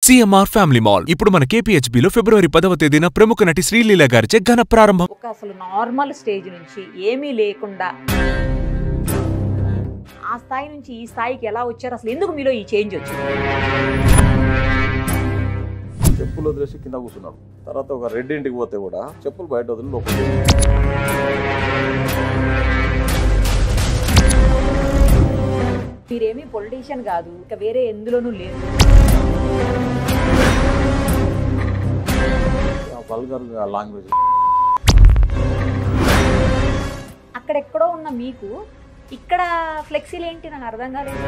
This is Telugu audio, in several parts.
సిఎంఆర్ ఫ్యామిలీ మాల్ ఇప్పుడు మన KPHB లో ఫిబ్రవరి పదవ తేదీన ప్రముఖ నటి శ్రీలీల గారిచే ఘన ప్రారంభం ఒక అసలు నార్మల్ స్టేజ్ నుంచి ఏమీ లేకుండా ఆ స్థాయి నుంచి ఈ స్థాయికి ఎలా వచ్చారు అసలు ఎందుకు మీలో ఈ చేంజ్ వచ్చింది చెప్పులు వదిలేసి కింద కూర్చున్నాడు తర్వాత ఒక రెడ్ ఇంటికి పోతే కూడా చెప్పులు బయట వదిలి లోపలికి మీరేమీ పొలిటీషియన్ కాదు ఇక వేరే ఎందులోనూ లేదు వల్గర్ లాంగ్వేజ్ అక్కడెక్కడో ఉన్న మీకు ఇక్కడ ఫ్లెక్సీలు ఏంటి నాకు అర్థం కాలేదు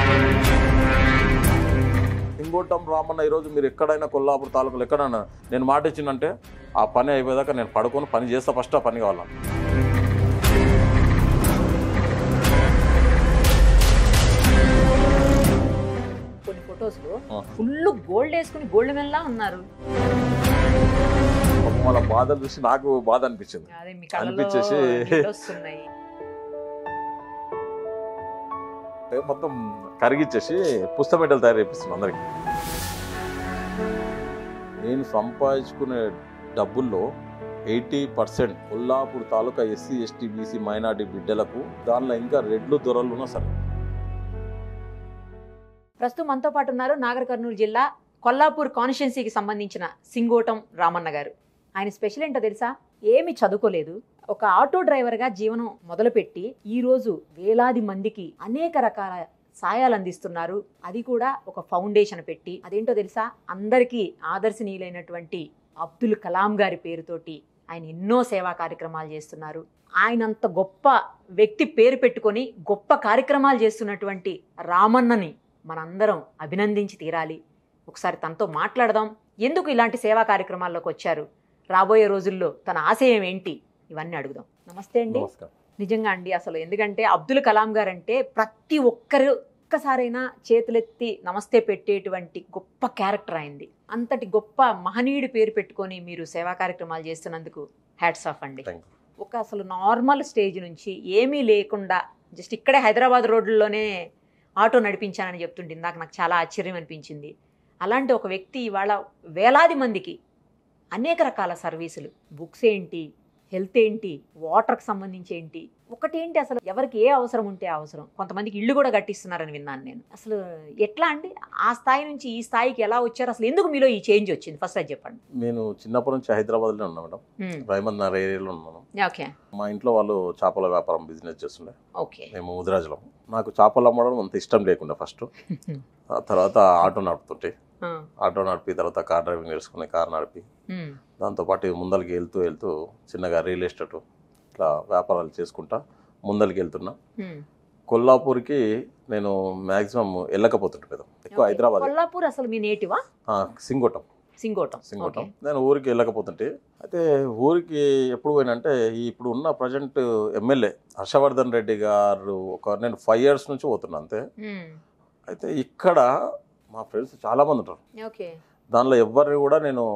ఇంకోటం రామన్న ఈరోజు మీరు ఎక్కడైనా కొల్లాపూర్ తాలూకులు ఎక్కడైనా నేను మాట ఇచ్చిందంటే ఆ పని అయిపోయాక నేను పడుకొని పని చేస్తా ఫస్ట్ ఆ పని కావాలా కొన్ని ఫొటోస్ లో ఆ. ఫుల్ గోల్డ్ వేసుకుని గోల్డ్ మెల్లా ఉన్నారు పాపం వాళ్ళ బాధలు చూసి నాకు బాధ అనిపించింది అదే మీ కళ్ళలో అనిపించేసి- నీళ్ళు వస్తున్నాయి అంటే మొత్తం కరిగిచ్చేసి పుస్తమెట్టలు తయారు చేపిస్తున్నాను అందరికి నేను సంపాదించుకునే డబ్బుల్లో eighty percent Kollapur taluka SC ST BC minority బిడ్డలకు దానిలో ఇంకా రెడ్లు దొరలు ఉన్నా సరే ప్రస్తుతం మనతో పాటు ఉన్నారు నాగర్ కర్నూలు జిల్లా కొల్లాపూర్ కాన్స్టిట్యున్సీకి సంబంధించిన సింగోటం రామన్న గారు ఆయన స్పెషల్ ఏంటో తెలుసా ఏమి చదువుకోలేదు ఒక ఆటో డ్రైవర్గా జీవనం మొదలుపెట్టి ఈ రోజు వేలాది మందికి అనేక రకాల సాయాలు అందిస్తున్నారు అది కూడా ఒక ఫౌండేషన్ పెట్టి అదేంటో తెలుసా అందరికీ ఆదర్శనీయులైనటువంటి అబ్దుల్ కలాం గారి పేరుతోటి ఆయన ఎన్నో సేవా కార్యక్రమాలు చేస్తున్నారు ఆయనంత గొప్ప వ్యక్తి పేరు పెట్టుకొని గొప్ప కార్యక్రమాలు చేస్తున్నటువంటి రామన్నని మనందరం అభినందించి తీరాలి ఒకసారి తనతో మాట్లాడదాం ఎందుకు ఇలాంటి సేవా కార్యక్రమాల్లోకి వచ్చారు రాబోయే రోజుల్లో తన ఆశయం ఏంటి ఇవన్నీ అడుగుదాం నమస్తే అండి నమస్కారం నిజంగా అండి అసలు ఎందుకంటే అబ్దుల్ కలాం గారు అంటే ప్రతి ఒక్కరు ఒక్కసారైనా చేతులెత్తి నమస్తే పెట్టేటువంటి గొప్ప క్యారెక్టర్ అయింది అంతటి గొప్ప మహనీయుడి పేరు పెట్టుకొని మీరు సేవా కార్యక్రమాలు చేస్తున్నందుకు హ్యాట్స్ ఆఫ్ అండి థ్యాంక్ ఒక అసలు నార్మల్ స్టేజ్ నుంచి ఏమీ లేకుండా జస్ట్ ఇక్కడే హైదరాబాద్ రోడ్లలోనే ఆటో నడిపించానని చెప్తుంటే ఇందాక నాకు చాలా ఆశ్చర్యం అనిపించింది అలాంటి ఒక వ్యక్తి ఇవాళ వేలాది మందికి అనేక రకాల సర్వీసులు బుక్స్ ఏంటి హెల్త్ ఏంటి వాటర్కి సంబంధించి ఏంటి ఒకటేంటి అసలు ఎవరికి ఏ అవసరం ఉంటే ఆ అవసరం కొంతమందికి ఇల్లు కూడా కట్టిస్తున్నారని విన్నాను నేను అసలు ఎట్లా అండి ఆ స్థాయి నుంచి ఈ స్థాయికి ఎలా వచ్చారు అసలు ఎందుకు మీలో ఈ చేంజ్ వచ్చింది ఫస్ట్ అది చెప్పండి నేను చిన్నప్పటి నుంచి హైదరాబాద్లో ఉన్నా మేడం రైమంద్ నగర్ ఏరియాలో ఉన్నాను ఓకే మా ఇంట్లో వాళ్ళు చేపల వ్యాపారం బిజినెస్ చేస్తుండే ఓకే మేము ముదిరాజులం నాకు చేపలు అమ్మడం అంత ఇష్టం లేకుండా ఫస్ట్ ఆ తర్వాత ఆటో నడుపుతుంటే ఆటో నడిపి తర్వాత కార్ డ్రైవింగ్ నేర్చుకుని కార్ నడిపి దాంతోపాటు ముందరికి వెళ్తూ వెళ్తూ చిన్నగా రియల్ ఎస్టేట్ ఇట్లా వ్యాపారాలు చేసుకుంటా ముందరికి వెళ్తున్నా కొల్లాపూర్కి నేను మ్యాక్సిమం వెళ్ళకపోతుంటే కదా ఎక్కువ హైదరాబాద్ కొల్లాపూర్ అసలు మీ నేటివా సింగోటం సింగోటం సింగోటం ఓకే. నేను ఊరికి వెళ్ళకపోతుంటే అయితే ఊరికి ఎప్పుడు పోయినంటే ఈ ఇప్పుడు ఉన్న ప్రజెంట్ ఎమ్మెల్యే హర్షవర్ధన్ రెడ్డి గారు ఒక నేను ఫైవ్ ఇయర్స్ నుంచి పోతున్నా అంతే మ్మ్. అయితే ఇక్కడ మా ఫ్రెండ్స్ చాలా మంది ఉంటారు ఓకే దానిలో ఎవరిని కూడా నేను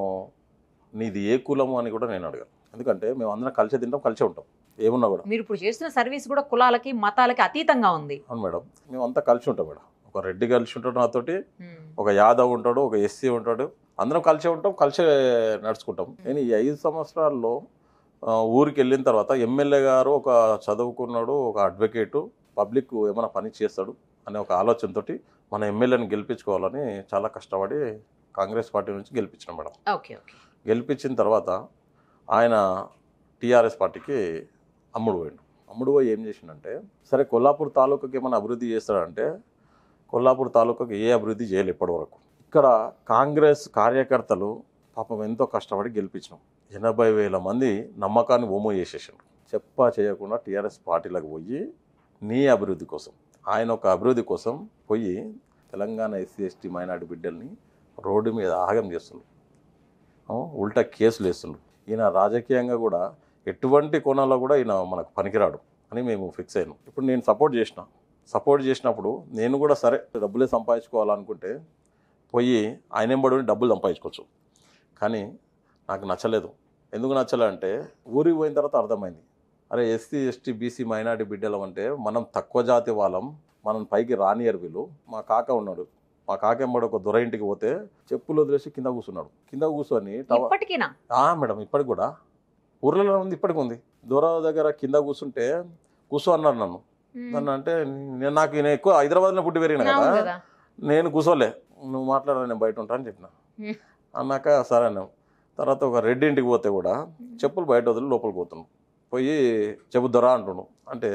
నీది ఏ కులము అని కూడా నేను అడగాను ఎందుకంటే మేము అందరం కలిసే తింటాం కలిసే ఉంటాం ఏమున్నా కూడా మీరు ఇప్పుడు చేస్తున్న సర్వీస్ కూడా కులాలకి మతాలకి అతీతంగా ఉంది అవును మేడం మేము అంతా కలిసి ఉంటాం మేడం ఒక రెడ్డి కలిసి ఉంటాడు నాతోటి మ్మ్. ఒక యాదవ్ ఉంటాడు ఒక ఎస్సీ ఉంటాడు అందరం కలిసే ఉంటాం కలిసే నడుచుకుంటాం నేను ఈ ఐదు సంవత్సరాల్లో ఆ, ఊరికి వెళ్ళిన తర్వాత ఎమ్మెల్యే గారు ఒక చదువుకున్నాడు ఒక అడ్వకేటు పబ్లిక్ ఏమైనా పని చేస్తాడు అనే ఒక ఆలోచనతోటి మన ఎమ్మెల్యేని గెలిపించుకోవాలని చాలా కష్టపడి కాంగ్రెస్ పార్టీ నుంచి గెలిపించిన మేడం ఓకే ఓకే గెలిపించిన తర్వాత ఆయన టీఆర్ఎస్ పార్టీకి అమ్ముడు పోయిండు అమ్ముడు పోయి ఏం చేసిండంటే సరే కొల్లాపూర్ తాలూకాకి ఏమైనా అభివృద్ధి చేస్తాడంటే కొల్లాపూర్ తాలూకాకి ఏ అభివృద్ధి చేయలేదు ఇప్పటివరకు ఇక్కడ కాంగ్రెస్ కార్యకర్తలు పాపం ఎంతో కష్టపడి గెలిపించినాం ఎనభై వేల మంది నమ్మకాన్ని ఓమో చేసేసారు చెప్పా చేయకుండా టీఆర్ఎస్ పార్టీలకు పోయి నీ అభివృద్ధి కోసం ఆయన ఒక అభివృద్ధి కోసం పోయి తెలంగాణ ఎస్సీ ఎస్టీ మైనార్టీ బిడ్డల్ని రోడ్డు మీద ఆగం చేస్తున్నారు ఆ, ఉల్టా కేసులు వేస్తుండ్రు ఈయన రాజకీయంగా కూడా ఎటువంటి కోణాల్లో కూడా ఈయన మనకు పనికిరాడు అని మేము ఫిక్స్ అయినాం ఇప్పుడు నేను సపోర్ట్ చేసిన సపోర్ట్ చేసినప్పుడు నేను కూడా సరే డబ్బులే సంపాదించుకోవాలనుకుంటే పోయి ఆయన ఎంబడి డబ్బులు సంపాదించుకోవచ్చు కానీ నాకు నచ్చలేదు ఎందుకు నచ్చలే ఊరికి పోయిన తర్వాత అర్థమైంది అరే ఎస్సీ ఎస్టీ బీసీ మైనార్టీ బిడ్డలం అంటే మనం తక్కువ జాతి వాళ్ళం మనం పైకి రానియర్ వీళ్ళు మా కాక ఉన్నాడు మా కాకెమ్మడి ఒక దొర ఇంటికి పోతే చెప్పులు వదిలేసి కింద కూర్చున్నాడు కింద కూర్చొని టవ ఇప్పటికీనా ఆ మేడం ఇప్పటికి కూడా ఊర్లలో ఉంది ఇప్పటికి ఉంది దొర దగ్గర కింద కూర్చుంటే కూర్చో అన్నారు నన్ను ఉమ్. నన్ను అంటే నేను నాకు నేను ఎక్కువ హైదరాబాద్లో పుట్టి పెరిగిన అవును కదా కదా నేను కూర్చోలే నువ్వు మాట్లాడాలి నేను బయట ఉంటా అని చెప్పిన Hmm. అన్నాక సరే అన్నావు తర్వాత ఒక రెడ్డి ఇంటికి పోతే కూడా చెప్పులు బయట వదిలి లోపలికి పోతున్నావు పోయి చెబుద్దరా అంటున్నావు అంటే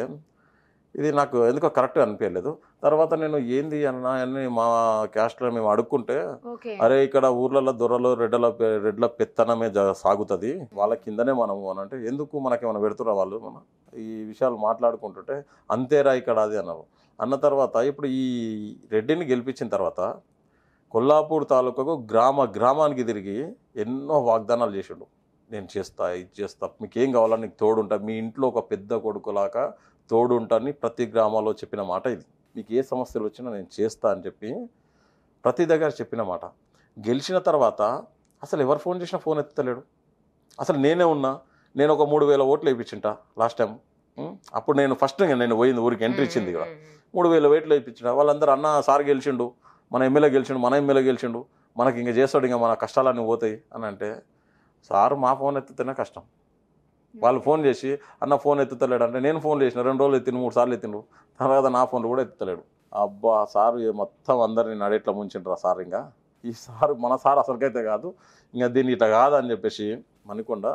ఇది నాకు ఎందుకో కరెక్ట్గా అనిపించలేదు తర్వాత నేను ఏంది అన్న అని మా క్యాస్ట్లో మేము అడుక్కుంటే ఓకే అరే ఇక్కడ ఊర్లలో దొరలు రెడ్డల పె- రెడ్ల పెత్తనమే జ- సాగుతుంది వాళ్ళ కిందనే మనము అని అంటే ఎందుకు మనకేమైనా పెడుతురా వాళ్ళు మన ఈ విషయాలు మాట్లాడుకుంటుంటే అంతేరా ఇక్కడ అది అన్నారు అన్న తర్వాత ఇప్పుడు ఈ రెడ్డిని గెలిపించిన తర్వాత కొల్లాపూర్ తాలూకాకు గ్రామ గ్రామానికి తిరిగి ఎన్నో వాగ్దానాలు చేసిండు నేను చేస్తా ఇది చేస్తా మీకు ఏం కావాలా నీకు తోడుంటా మీ ఇంట్లో ఒక పెద్ద కొడుకులాగా తోడుంటాని ప్రతి గ్రామాల్లో చెప్పిన మాట ఇది మీకు ఏ సమస్యలు వచ్చినా నేను చేస్తా అని చెప్పి ప్రతి దగ్గర చెప్పిన మాట గెలిచిన తర్వాత అసలు ఎవరు ఫోన్ చేసినా ఫోన్ ఎత్తలేడు అసలు నేనే ఉన్నా నేను ఒక మూడు వేల ఓట్లు వేయించింట లాస్ట్ టైం ఉం? అప్పుడు నేను ఫస్ట్ నేను పోయింది ఊరికి ఎంట్రీ ఇచ్చింది ఇక్కడ మూడు వేల ఓట్లు వేయించిన వాళ్ళందరూ అన్న సార్ గెలిచిండు మన ఎమ్మెల్యే గెలిచిండు మన ఎమ్మెల్యే గెలిచిండు మనకి ఇంకా చేస్తాడు ఇంకా మన కష్టాలన్నీ పోతాయి అని అంటే సార్ మా ఫోన్ ఎత్తితేనే కష్టం వాళ్ళు ఫోన్ చేసి అన్న ఫోన్ ఎత్తుతలేడు అంటే నేను ఫోన్ చేసిన రెండు రోజులు ఎత్తిన మూడు సార్లు ఎత్తిండు తర్వాత నా ఫోన్ కూడా ఎత్తుతలేడు అబ్బా సార్ ఏ మొత్తం అందరిని నడేట్లా ముంచిండ్రా సార్ ఇంకా ఈ సార్ మన సార్ అసలుకైతే కాదు ఇంకా దీన్ని ఇట్లా కాదని చెప్పేసి మణికొండ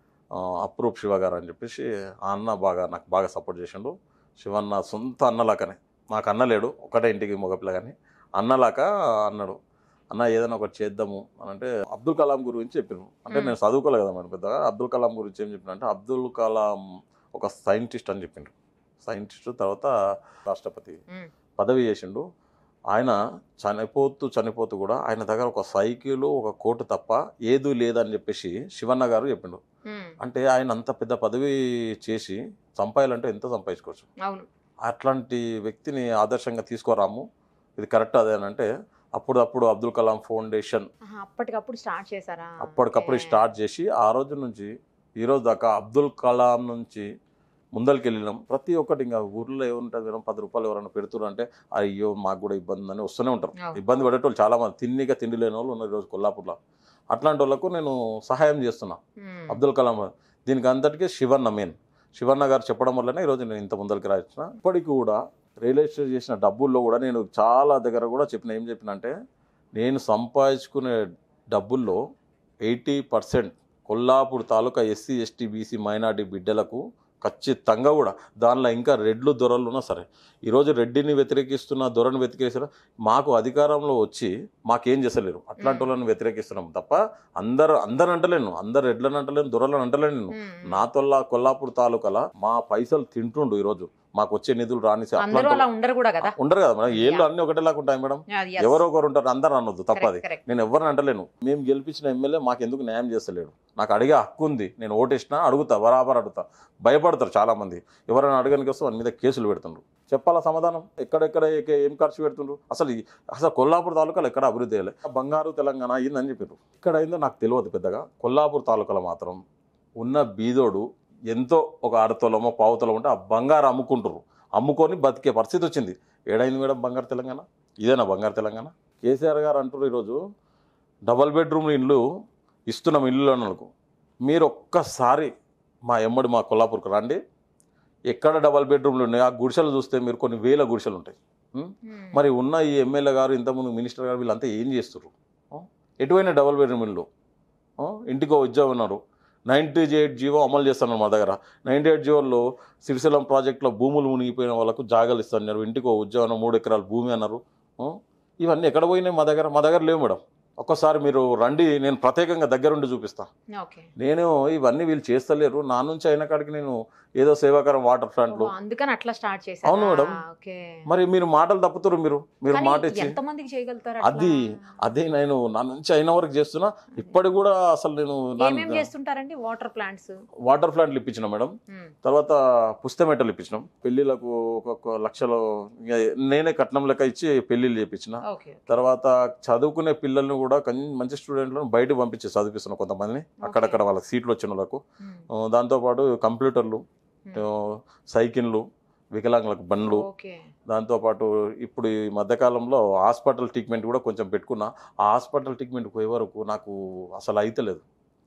అప్రూప్ శివ గారు అని చెప్పేసి ఆ అన్న బాగా నాకు బాగా సపోర్ట్ చేసిండు శివన్న సొంత అన్నలాకనే నాకు అన్న లేడు ఒకటే ఇంటికి మగపిల్ల కానీ అన్నలాక అన్నాడు అన్న ఏదైనా ఒకటి చేద్దాము అని అంటే అబ్దుల్ కలాం గురించి చెప్పాను అంటే నేను చదువుకోలే కదా మేడం పెద్దగా అబ్దుల్ కలాం గురించి ఏం చెప్పిన అంటే అబ్దుల్ కలాం ఒక సైంటిస్ట్ అని చెప్పిండు సైంటిస్ట్ తర్వాత రాష్ట్రపతి మ్మ్. పదవి చేసిండు ఆయన చనిపోతూ చనిపోతూ కూడా ఆయన దగ్గర ఒక సైకిల్ ఒక కోటు తప్ప ఏదూ లేదని చెప్పేసి శివన్న గారు చెప్పిండు ఉమ్. అంటే ఆయన అంత పెద్ద పదవి చేసి సంపాయాలంటే ఎంత సంపాదించుకోవచ్చు అవును అట్లాంటి వ్యక్తిని ఆదర్శంగా తీసుకోరాము ఇది కరెక్ట్ అదే అని అంటే అప్పుడు అప్పుడు అబ్దుల్ కలాం ఫౌండేషన్ ఆహా, అప్పటికప్పుడు స్టార్ట్ చేశారా అప్పటికప్పుడు ఓకే. స్టార్ట్ చేసి ఆ రోజు నుంచి ఈ రోజు దాకా అబ్దుల్ కలాం నుంచి ముందరికి వెళ్ళినాం ప్రతి ఒక్కటి ఇంకా ఊర్లో ఏముంటుంది మేడం పది రూపాయలు ఎవరైనా పెడుతున్నారు అంటే అయ్యో మాకు కూడా ఇబ్బంది అని వస్తూనే ఉంటారు అవును. ఇబ్బంది పడేటోళ్ళు చాలా మంది తిన్నిగా తిండి లేని వాళ్ళు ఉన్నారు ఈరోజు కొల్లాపూర్లో అట్లాంటి వాళ్ళకు నేను సహాయం చేస్తున్నా ఉమ్. అబ్దుల్ కలాం దీనికి అంతటికీ శివన్న మెయిన్ శివన్న గారు చెప్పడం వల్లనే ఈరోజు నేను ఇంత ముందరికి రాసిన ఇప్పటికి కూడా రియల్ ఎస్టేట్ చేసిన డబ్బుల్లో కూడా నేను చాలా దగ్గర కూడా చెప్పిన ఏం చెప్పిన అంటే నేను సంపాదించుకునే డబ్బుల్లో eighty percent Kollapur taluka SC ST BC minority బిడ్డలకు ఖచ్చితంగా కూడా దానిలో ఇంకా రెడ్లు దొరలు ఉన్నా సరే ఈరోజు రెడ్డిని వ్యతిరేకిస్తున్న దొరని వ్యతిరేకిస్తున్న మాకు అధికారంలో వచ్చి మాకేం చేసలేరు అట్లాంటి వాళ్ళని వ్యతిరేకిస్తున్నాం తప్ప అందరు అందరు అంటలేను అందరు రెడ్లను అంటలేను దొరలను అంటలేను నేను ఉమ్. నాతోల్లా కొల్లాపూర్ తాలూకాల మా పైసలు తింటుండు ఈరోజు మాకు వచ్చే నిధులు రానిసి అందరూ అట్లాంటి అలా ఉండరు కూడా కదా ఉండరు కదా మేడం ఏళ్ళు అన్ని ఒకటేలాగా ఉంటాయి మేడం అది yes. ఎవరో ఒకరు ఉంటారు అందరు అనొద్దు తప్పది Correct, correct. నేను ఎవరిని అంటలేను మేము గెలిపించిన ఎమ్మెల్యే మాకు ఎందుకు న్యాయం చేస్తలేడు నాకు అడిగే హక్కు ఉంది నేను ఓటేసినా అడుగుతా బరాబర్ అడుగుతా భయపడతారు చాలా మంది ఎవరైనా అడగడానికి వస్తే వాని మీద కేసులు పెడుతుండ్రు చెప్పాలా సమాధానం ఎక్కడెక్కడ ఏ- ఏం ఖర్చు పెడుతుండ్రు అసలు ఈ- అసలు కొల్లాపూర్ తాలూకాలో ఎక్కడ అభివృద్ధి చేయలే బంగారు తెలంగాణ అయిందని చెప్పారు ఇక్కడ అయిందో నాకు తెలియదు పెద్దగా కొల్లాపూర్ తాలూకాలో మాత్రం ఉన్న బీదోడు ఎంతో ఒక అరతొలమో పావుతొలం ఉంటే ఆ బంగారు అమ్ముకుంటారు అమ్ముకొని బతికే పరిస్థితి వచ్చింది ఏడైంది మేడం బంగారు తెలంగాణ ఇదేనా బంగారు తెలంగాణ కేసీఆర్ గారు అంటారు ఈరోజు డబల్ బెడ్రూమ్ ఇల్లు ఇస్తున్నాం ఇల్లు అన్నకు మీరు ఒక్కసారి మా ఎమ్మడి మా కొల్లాపూర్కి రండి ఎక్కడ డబల్ బెడ్రూమ్లు ఉన్నాయి ఆ గుడిసెలు చూస్తే మీరు కొన్ని వేల గుడిసెలు ఉంటాయి ఉం? ఉమ్. మరి ఉన్న ఈ ఎమ్మెల్యే గారు ఇంతకుముందు మినిస్టర్ గారు వీళ్ళంతా ఏం చేస్తారు ఎటువైనా డబల్ బెడ్రూమ్ ఇల్లు ఆ? ఇంటికో ఉద్యోగం ఉన్నారు నైంటీ ఎయిట్ జీవో అమలు చేస్తున్నారు మా దగ్గర నైంటీ ఎయిట్ జీవోలో సిరిశైలం ప్రాజెక్టులో భూములు మునిగిపోయిన వాళ్ళకు జాగాలు ఇస్తున్నారు ఇంటికో ఉద్యోగం మూడు ఎకరాల భూమి అన్నారు ఆ? ఇవన్నీ ఎక్కడ పోయినాయి మా దగ్గర మా దగ్గర లేవు మేడం ఒక్కసారి మీరు రండి నేను ప్రత్యేకంగా దగ్గరుండి చూపిస్తా ఓకే నేను ఇవన్నీ వీళ్ళు చేస్తలేరు నా నుంచి అయిన కాడికి నేను ఏదో సేవాకరం వాటర్ ఫ్రంట్లు ఓ, అందుకని అట్లా స్టార్ట్ చేశారు అవును మేడం. ఓకే మరి మీరు మాటలు తప్పుతారు మీరు మీరు కానీ మాట ఇచ్చి ఎంత మందికి చేయగలుగుతారు అది అదే నేను నా నుంచి అయిన వరకు చేస్తున్నా ఇప్పటికి కూడా అసలు నేను నా- ఏమేమి చేస్తుంటారండి వాటర్ ప్లాంట్స్ వాటర్ ప్లాంట్లు ఇప్పించిన మేడం తర్వాత పుస్తమెట్టలు ఇప్పించినాం పెళ్లిలకు ఒక్కొక్క లక్షలు ఇక నేనే కట్నం లెక్క ఇచ్చి పెళ్లిళ్ళు చేపించిన ఓకే తర్వాత చదువుకునే పిల్లల్ని కూడా కన్- మంచి స్టూడెంట్లను బయటకు పంపించి చదివిస్తున్నాం కొంతమందిని అక్కడక్కడ వాళ్ళకి సీట్లు వచ్చిన వాళ్ళకు ఆ, దాంతోపాటు కంప్యూటర్లు ఆ, సైకిళ్ళు వికలాంగులకు బండ్లు ఓకే దాంతోపాటు ఇప్పుడు ఈ మధ్యకాలంలో హాస్పిటల్ ట్రీట్మెంట్ కూడా కొంచెం పెట్టుకున్నా ఆ హాస్పిటల్ ట్రీట్మెంట్ పోయే వరకు నాకు అసలు అయితలేదు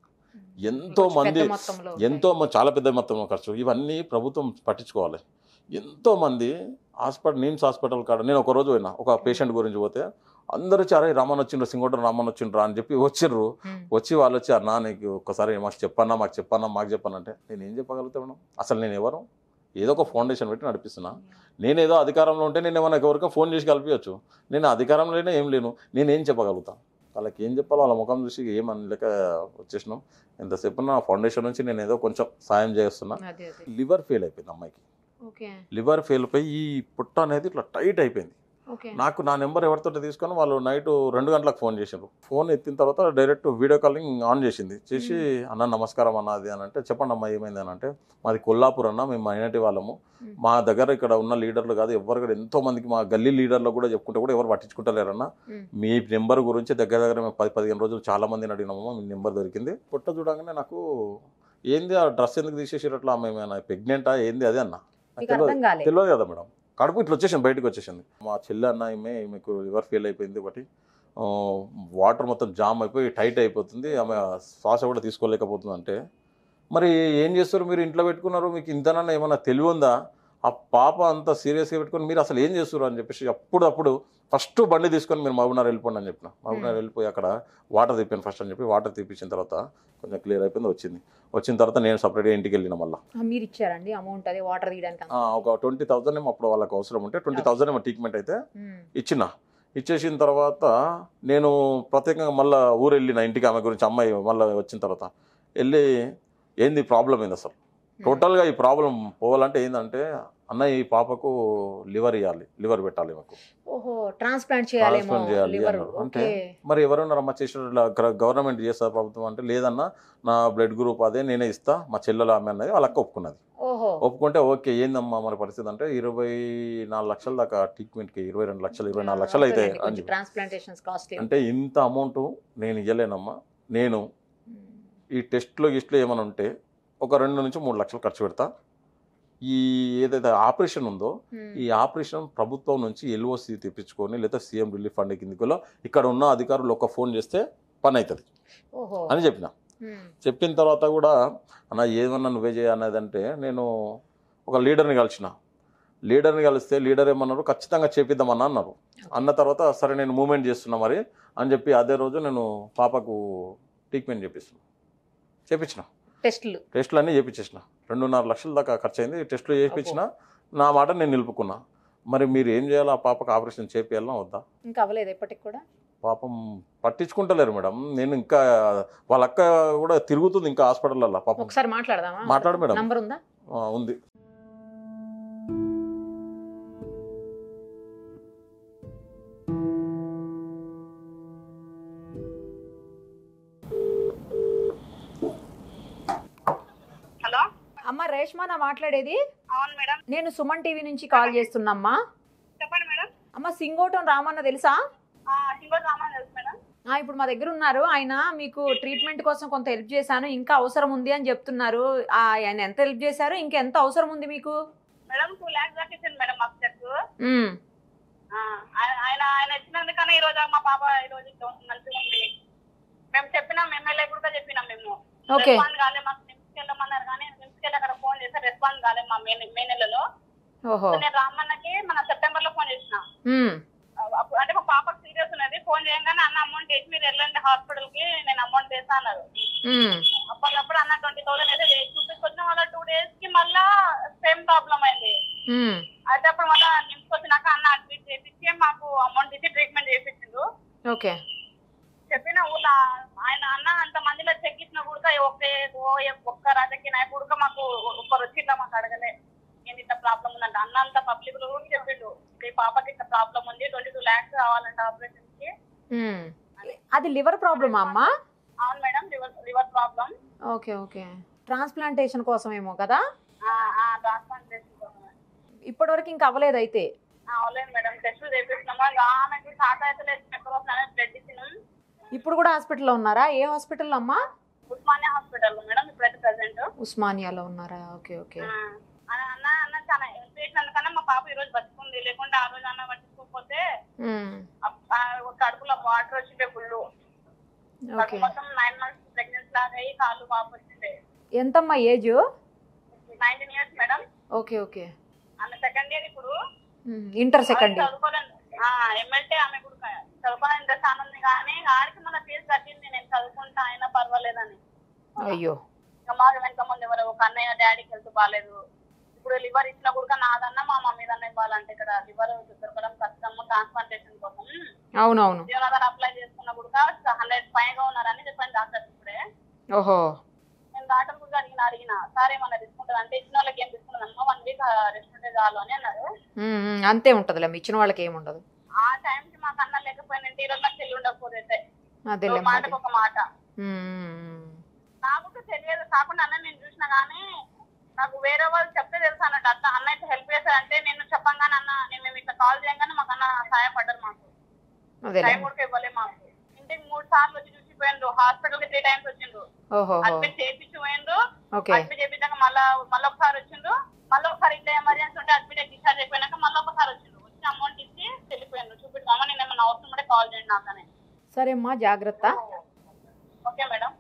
ఎంతో కొంచెం మంది పెద్ద మొత్తంలో. ఎంతో మ- చాలా పెద్ద మొత్తంలో ఖర్చు ఇవన్నీ ప్రభుత్వం పట్టించుకోవాలి ఎంతో మంది హాస్పిటల్ నిమ్స్ హాస్పిటల్ కాడ నేను ఒక రోజు పోయినా ఒక పేషెంట్ గురించి పోతే అందరూ వచ్చి అరే రామన్ వచ్చిండ్రు సింగోటం రామన్ వచ్చిండ్రా అని చెప్పి వచ్చిర్రు ఉమ్. వచ్చి వాళ్ళు వచ్చి అన్నా నీకు ఒక్కసారి మాకు చెప్పన్నా మాకు చెప్పన్నా మాకు చెప్పానంటే నేను ఏం చెప్పగలుగుతా మేడం అసలు నేను ఎవరు ఏదో ఒక ఫౌండేషన్ పెట్టి నడిపిస్తున్నా నేను ఏదో అధికారంలో ఉంటే నేను ఏమైనా ఎవరికో ఫోన్ చేసి కలిపించచ్చు నేను అధికారంలోనే ఏం లేను నేను ఏం చెప్పగలుగుతా వాళ్ళకి ఏం చెప్పాలో వాళ్ళ ముఖం చూసి ఏమనలేక వచ్చేసినాం ఎంతసేపు నా ఫౌండేషన్ నుంచి నేను ఏదో కొంచెం సాయం చేస్తున్నా అదే అదే లివర్ ఫెయిల్ అయిపోయింది అమ్మాయికి ఓకే లివర్ ఫెయిల్ అయిపోయి ఈ పుట్ట అనేది ఇట్లా టైట్ అయిపోయింది ఓకే నాకు నా నెంబర్ ఎవరితో తీసుకొని వాళ్ళు నైట్ రెండు గంటలకు ఫోన్ చేశారు ఫోన్ ఎత్తిన తర్వాత డైరెక్ట్ వీడియో కాలింగ్ ఆన్ చేసింది చేసి అన్న నమస్కారం అన్న అది అని అంటే చెప్పండి అమ్మా ఏమైంది అని అంటే మాది కొల్లాపూర్ అన్న మేము మైనార్టీ వాళ్ళము మ్మ్. మా దగ్గర ఇక్కడ ఉన్న లీడర్లు కాదు ఎవరు కూడా ఎంతో మందికి మా గల్లీ లీడర్లు కూడా చెప్పుకుంటే కూడా ఎవరు పట్టించుకుంటలేరన్న మ్మ్. మీ నెంబర్ గురించి దగ్గర దగ్గర మేము పది పదిహేను రోజులు చాలా మందిని అడిగినామమ్మా మీ నెంబర్ దొరికింది పుట్ట చూడగానే నాకు ఏంది ఆ డ్రెస్ ఎందుకు తీసేసారు అట్లా ఆమె ఏమైనా ప్రెగ్నెంటా ఏంది అదే అన్న నాకు మీకు తెలియదు అర్థం కాలే తెలియదు కదా మేడం కడుపు ఇట్లా వచ్చేసింది బయటకు వచ్చేసింది మా చెల్లి అన్న ఈమె ఈమెకు లివర్ ఫెయిల్ అయిపోయింది ఒకటి ఆ, వాటర్ మొత్తం జామ్ అయిపోయి టైట్ అయిపోతుంది ఆమె శ్వాస కూడా తీసుకోలేకపోతుంది అంటే మరి ఏం చేస్తారు మీరు ఇంట్లో పెట్టుకున్నారు మీకు ఇంతనన్నా ఏమన్నా తెలివి ఉందా ఆ పాప అంత సీరియస్గా పెట్టుకొని మీరు అసలు ఏం చేస్తారు అని చెప్పేసి అప్పుడు అప్పుడు ఫస్ట్ బండి తీసుకొని మీరు మహబూబ్నగర్ వెళ్ళిపోండి అని చెప్పిన మహబూబ్నగర్ వెళ్ళిపోయి అక్కడ వాటర్ తిప్పాను ఫస్ట్ అని చెప్పి వాటర్ తీపించిన తర్వాత కొంచెం క్లియర్ అయిపోయింది వచ్చింది వచ్చిన తర్వాత నేను సపరేట్గా ఇంటికి వెళ్ళిన మళ్ళీ ఆ, మీరు ఇచ్చారండి అమౌంట్ అదే వాటర్ తీయడానికి అంత? ఆ, ఒక ట్వంటీ థౌసండ్ ఏమో అప్పుడు వాళ్ళకి అవసరం ఉంటే ట్వంటీ థౌసండ్ ఏమో ట్రీట్మెంట్ అయితే ఉమ్. ఇచ్చిన ఇచ్చేసిన తర్వాత నేను ప్రత్యేకంగా మళ్ళీ ఊరు వెళ్ళిన ఇంటికి ఆమె గురించి అమ్మాయి మళ్ళీ వచ్చిన తర్వాత వెళ్ళి ఏంది ప్రాబ్లం ఏంది అసలు టోటల్గా ఈ ప్రాబ్లం పోవాలంటే ఏంటంటే అన్నయ్య ఈ పాపకు లివర్ ఇవ్వాలి లివర్ పెట్టాలి మాకు ఓహో ట్రాన్స్ప్లాంట్ చేయాలేమో Transplant చేయాలి లివర్ అన్నారు. అంటే ఓకే మరి ఎవరున్నారమ్మా చేసిన గవర్నమెంట్ చేస్తారు ప్రభుత్వం అంటే లేదన్నా నా బ్లడ్ గ్రూప్ అదే నేనే ఇస్తా మా చెల్లెలు ఆమె అన్నది వాళ్ళకి ఒప్పుకున్నది ఓహో ఒప్పుకుంటే ఓకే ఏందమ్మా మన పరిస్థితి అంటే ఇరవై నాలుగు లక్షల దాకా ట్రీట్మెంట్కి ఇరవై రెండు లక్షలు ఇరవై నాలుగు లక్షలు అయితే అని చెప్పి. ట్రాన్స్ప్లాంటేషన్స్ కాస్ట్ అంటే ఇంత అమౌంట్ నేను ఇవ్వలేనమ్మా నేను ఈ టెస్ట్లో గిస్ట్లో ఏమైనా ఉంటే ఒక రెండు నుంచి మూడు లక్షలు ఖర్చు పెడతా ఈ ఏదైతే ఆపరేషన్ ఉందో ఈ ఆపరేషన్ ప్రభుత్వం నుంచి ఎల్ఓసి తెప్పించుకొని లేదా సీఎం రిలీఫ్ ఫండ్ కిందిలో ఇక్కడ ఉన్న అధికారులు ఒక ఫోన్ చేస్తే పని అవుతుంది ఓహో అని చెప్పిన ఉమ్. చెప్పిన తర్వాత కూడా అన్న ఏమన్నా నువ్వే చేయ అన్నదంటే నేను ఒక లీడర్ని కలిసిన లీడర్ని కలిస్తే లీడర్ ఏమన్నారు ఖచ్చితంగా చేపిద్దామన్నా అన్నారు అన్న తర్వాత సరే నేను మూమెంట్ చేస్తున్నా మరి అని చెప్పి అదే రోజు నేను పాపకు ట్రీట్మెంట్ చేపిస్తున్నా చేపించిన టెస్టులు టెస్టులు అన్నీ చేపించేసిన రెండున్నర లక్షల దాకా ఖర్చు అయింది టెస్టులు చేయించిన నా మాట నేను నిలుపుకున్నా మరి మీరు ఏం చేయాలి ఆ పాపకు ఆపరేషన్ చేపియాలన్నా వద్దా ఇంకా అవ్వలేదు ఎప్పటికి కూడా పాపం పట్టించుకుంటలేరు మేడం నేను ఇంకా వాళ్ళ అక్క కూడా తిరుగుతుంది ఇంకా హాస్పిటల్లో పాపం ఒకసారి మాట్లాడదామా మాట్లాడు మేడం. నంబర్ ఉందా ఆ, ఉంది హలో అమ్మ రేష్మా నా మాట్లాడేది అవును మేడం నేను సుమన్ టీవీ నుంచి కాల్ చేస్తున్నామ్మా చెప్పండి మేడం అమ్మ సింగోటం రామన్న తెలుసా సింగల్ రామాన్ తెలుసు మేడం ఆ, ఇప్పుడు మా దగ్గర ఉన్నారు ఆయన మీకు ట్రీట్మెంట్ కోసం కొంత హెల్ప్ చేశాను ఇంకా అవసరం ఉంది అని చెప్తున్నారు ఆ, ఆయన ఎంత హెల్ప్ చేశారు ఇంకా ఎంత అవసరం ఉంది మీకు మేడం టూ ల్యాక్స్ దాకా ఇచ్చింది మేడం మాకు చెక్ ఉమ్, ఆయన ఆయన ఇచ్చినందుకనే ఈ రోజు మా పాప ఈ రోజు ఇంట్లో మంచిగా ఉంది మేము చెప్పినాం ఎమ్మెల్యే కూడా చెప్పినాం మేము ఓకే రెస్పాండ్ కాలే మాకు నిమ్స్కి వెళ్ళమన్నారు కానీ నిమ్స్కి వెళ్ళి అక్కడ ఫోన్ చేస్తే రెస్పాండ్ కాలే మా మే మే నెలలో ఓహో నేను రామన్నకి మన సెప్టెంబర్ లో ఫోన్ చేసిన ఉమ్, అప్పుడు అంటే మా పాపకు సీరియస్ ఉన్నది ఫోన్ చేయగానే అన్న అమౌంట్ వేసి మీరు వెళ్ళండి హాస్పిటల్ కి నేను అమౌంట్ వేస్తా అన్నారు ఉమ్, అప్పటికప్పుడు అన్న ట్వంటీ థౌసండ్ అయితే వేసి చూపించుకొచ్చిన వాళ్ళ టూ డేస్ కి మళ్ళా సేమ్ ప్రాబ్లం అయింది ఉమ్, అయితే అప్పుడు మళ్ళా నిమ్స్కి వచ్చినాక అన్న అడ్మిట్ చేపించి మాకు అమౌంట్ ఇచ్చి ట్రీట్మెంట్ చేయించిండు ఓకే చెప్పిన ఊళ్ళో ఆయన అన్న అంత మందిలో చెక్ ఇచ్చిన కూడా ఒకే ఓ ఒక్క రాజకీయ నాయకుడు కూడా మాకు ఒక్కరు వచ్చి ఇట్లా మాకు అడగలే ఏంటి ఇట్లా ప్రాబ్లం ఉందంట అన్న అంత పబ్లిక్ లో కూడా చెప్పిండు ఈ పాపకి ఇట్లా ప్రాబ్లం ఉంది ట్వంటీ టూ ల్యాక్స్ కావాలంట ఆపరేషన్ కి ఉమ్. అది లివర్ ప్రాబ్లమా అమ్మా అవును madam liver liver problem okay okay transplantation కోసమేమో కదా ట్రాన్స్ప్లాంటేషన్ కోసం ఇప్పటివరకు ఇంకా అవ్వలేదు అయితే అవలేదు మేడం టెస్టులు చేపిస్తున్నాము ఇంకా ఆమెకి షార్ట్ అయితే లేదు ఎక్కడ వస్తానని బ్లడ్ ఇచ్చినాం ఇప్పుడు కూడా హాస్పిటల్లో ఉన్నారా ఏ హాస్పిటల్లో అమ్మా ఉస్మానియా హాస్పిటల్ మేడం ఇప్పుడైతే ప్రెసెంట్ ఉస్మానియాలో ఉన్నారా ఓకే ఓకే అన్న అన్న అన్న చాలా హెల్ప్ చేసినందుకన్నా మా పాప ఈ రోజు బతుకుంది లేకుంటే ఆ రోజు అన్న పట్టించుకోకపోతే ఉమ్, ఆ- ఆ కడుపులో వాటర్ వచ్చిండే ఫుల్ ఓకే కడుపు మొత్తం నైన్ మంత్స్ ప్రెగ్నెన్సీ లాగా అయ్యి కాళ్ళు పాప వచ్చిండే ఎంతమ్మా age nineteen years madam okay okay ఆమె సెకండ్ ఇయర్ ఇప్పుడు ఉమ్, ఇంటర్ సెకండ్ ఇయర్ చదువుకోలేదు ఎమ్మెల్టే ఆమె ఇప్పుడు చదువుకోవాలని ఇంట్రెస్ట్ అని ఉంది కానీ ఆడికి మన ఫీజు కట్టింది నేను చదువుకుంటా అయినా పర్వాలేదని అయ్యో ఇంకా మాకు వెనక ముందు ఎవరు ఒక అన్నయ్య డాడీకి హెల్త్ బాగాలేదు ఇప్పుడు లివర్ ఇచ్చిన కూడా నాదన్నా మా మమ్మీ దన్నా ఇవ్వాలంటే ఇక్కడ లివర్ దొరకడం కష్టము ట్రాన్స్ప్లాంటేషన్ కోసం అవునవును జీవనాధార అప్లై చేసుకున్న కూడా హండ్రెడ్ పైగా ఉన్నారని చెప్పాను డాక్టర్ ఇప్పుడే ఓహో నేను డాక్టర్ కూడా అడిగిన అడిగిన సార్ ఏమన్నా తీసుకుంటుంది అంటే ఇచ్చిన వాళ్ళకి ఏం తీసుకున్నదమ్మా వన్ వీక్ రెస్ట్ ఉంటే చాలు అని అన్నారు ఉమ్, ఉమ్, అంతే ఉంటదిలే ఇచ్చిన వాళ్ళకి ఏమి ఉండదు ఆ టైంకి మాకు అన్న లేకపోయినంటే ఈ రోజు నాకు చెల్లి ఉండకపోతే అదేలే మాటకు ఒక మాట ఉమ్, ఉమ్, ఉమ్. నాకు తెలియదు కాకుండా అన్న నేను చూసిన కానీ నాకు వేరే వాళ్ళు చెప్తే తెలుసు అన్నట్టు అట్లా అన్న అయితే హెల్ప్ చేశారంటే నేను చెప్పంగానే అన్న నేను మేము ఇట్లా కాల్ చేయగానే మాకు అన్న సహాయపడ్డారు మాకు అదేలే టైం కూడా ఇవ్వలే మాకు ఇంటికి మూడు సార్లు వచ్చి చూసిపోయిండ్రు హాస్పిటల్ కి త్రీ టైమ్స్ వచ్చిండ్రు ఓహో అడ్మిట్ చేయించి పోయిండ్రు ఓకే అడ్మిట్ చేయించాక మళ్ళా మళ్ళీ ఒకసారి వచ్చిండ్రు మళ్ళీ ఒకసారి ఇట్లా ఎమర్జెన్సీ ఉంటే అడ్మిట్ డిశ్చార్జ్ అయిపోయినాక మళ్ళీ ఒకసారి వచ్చిండ్రు వచ్చి అమౌంట్ ఇచ్చి వెళ్ళిపోయిండ్రు చూపిద్దామా నేను ఏమైనా అవసరం ఉంటే కాల్ చేయండి నాకనే సరే అమ్మా జాగ్రత్త ఓకే మేడం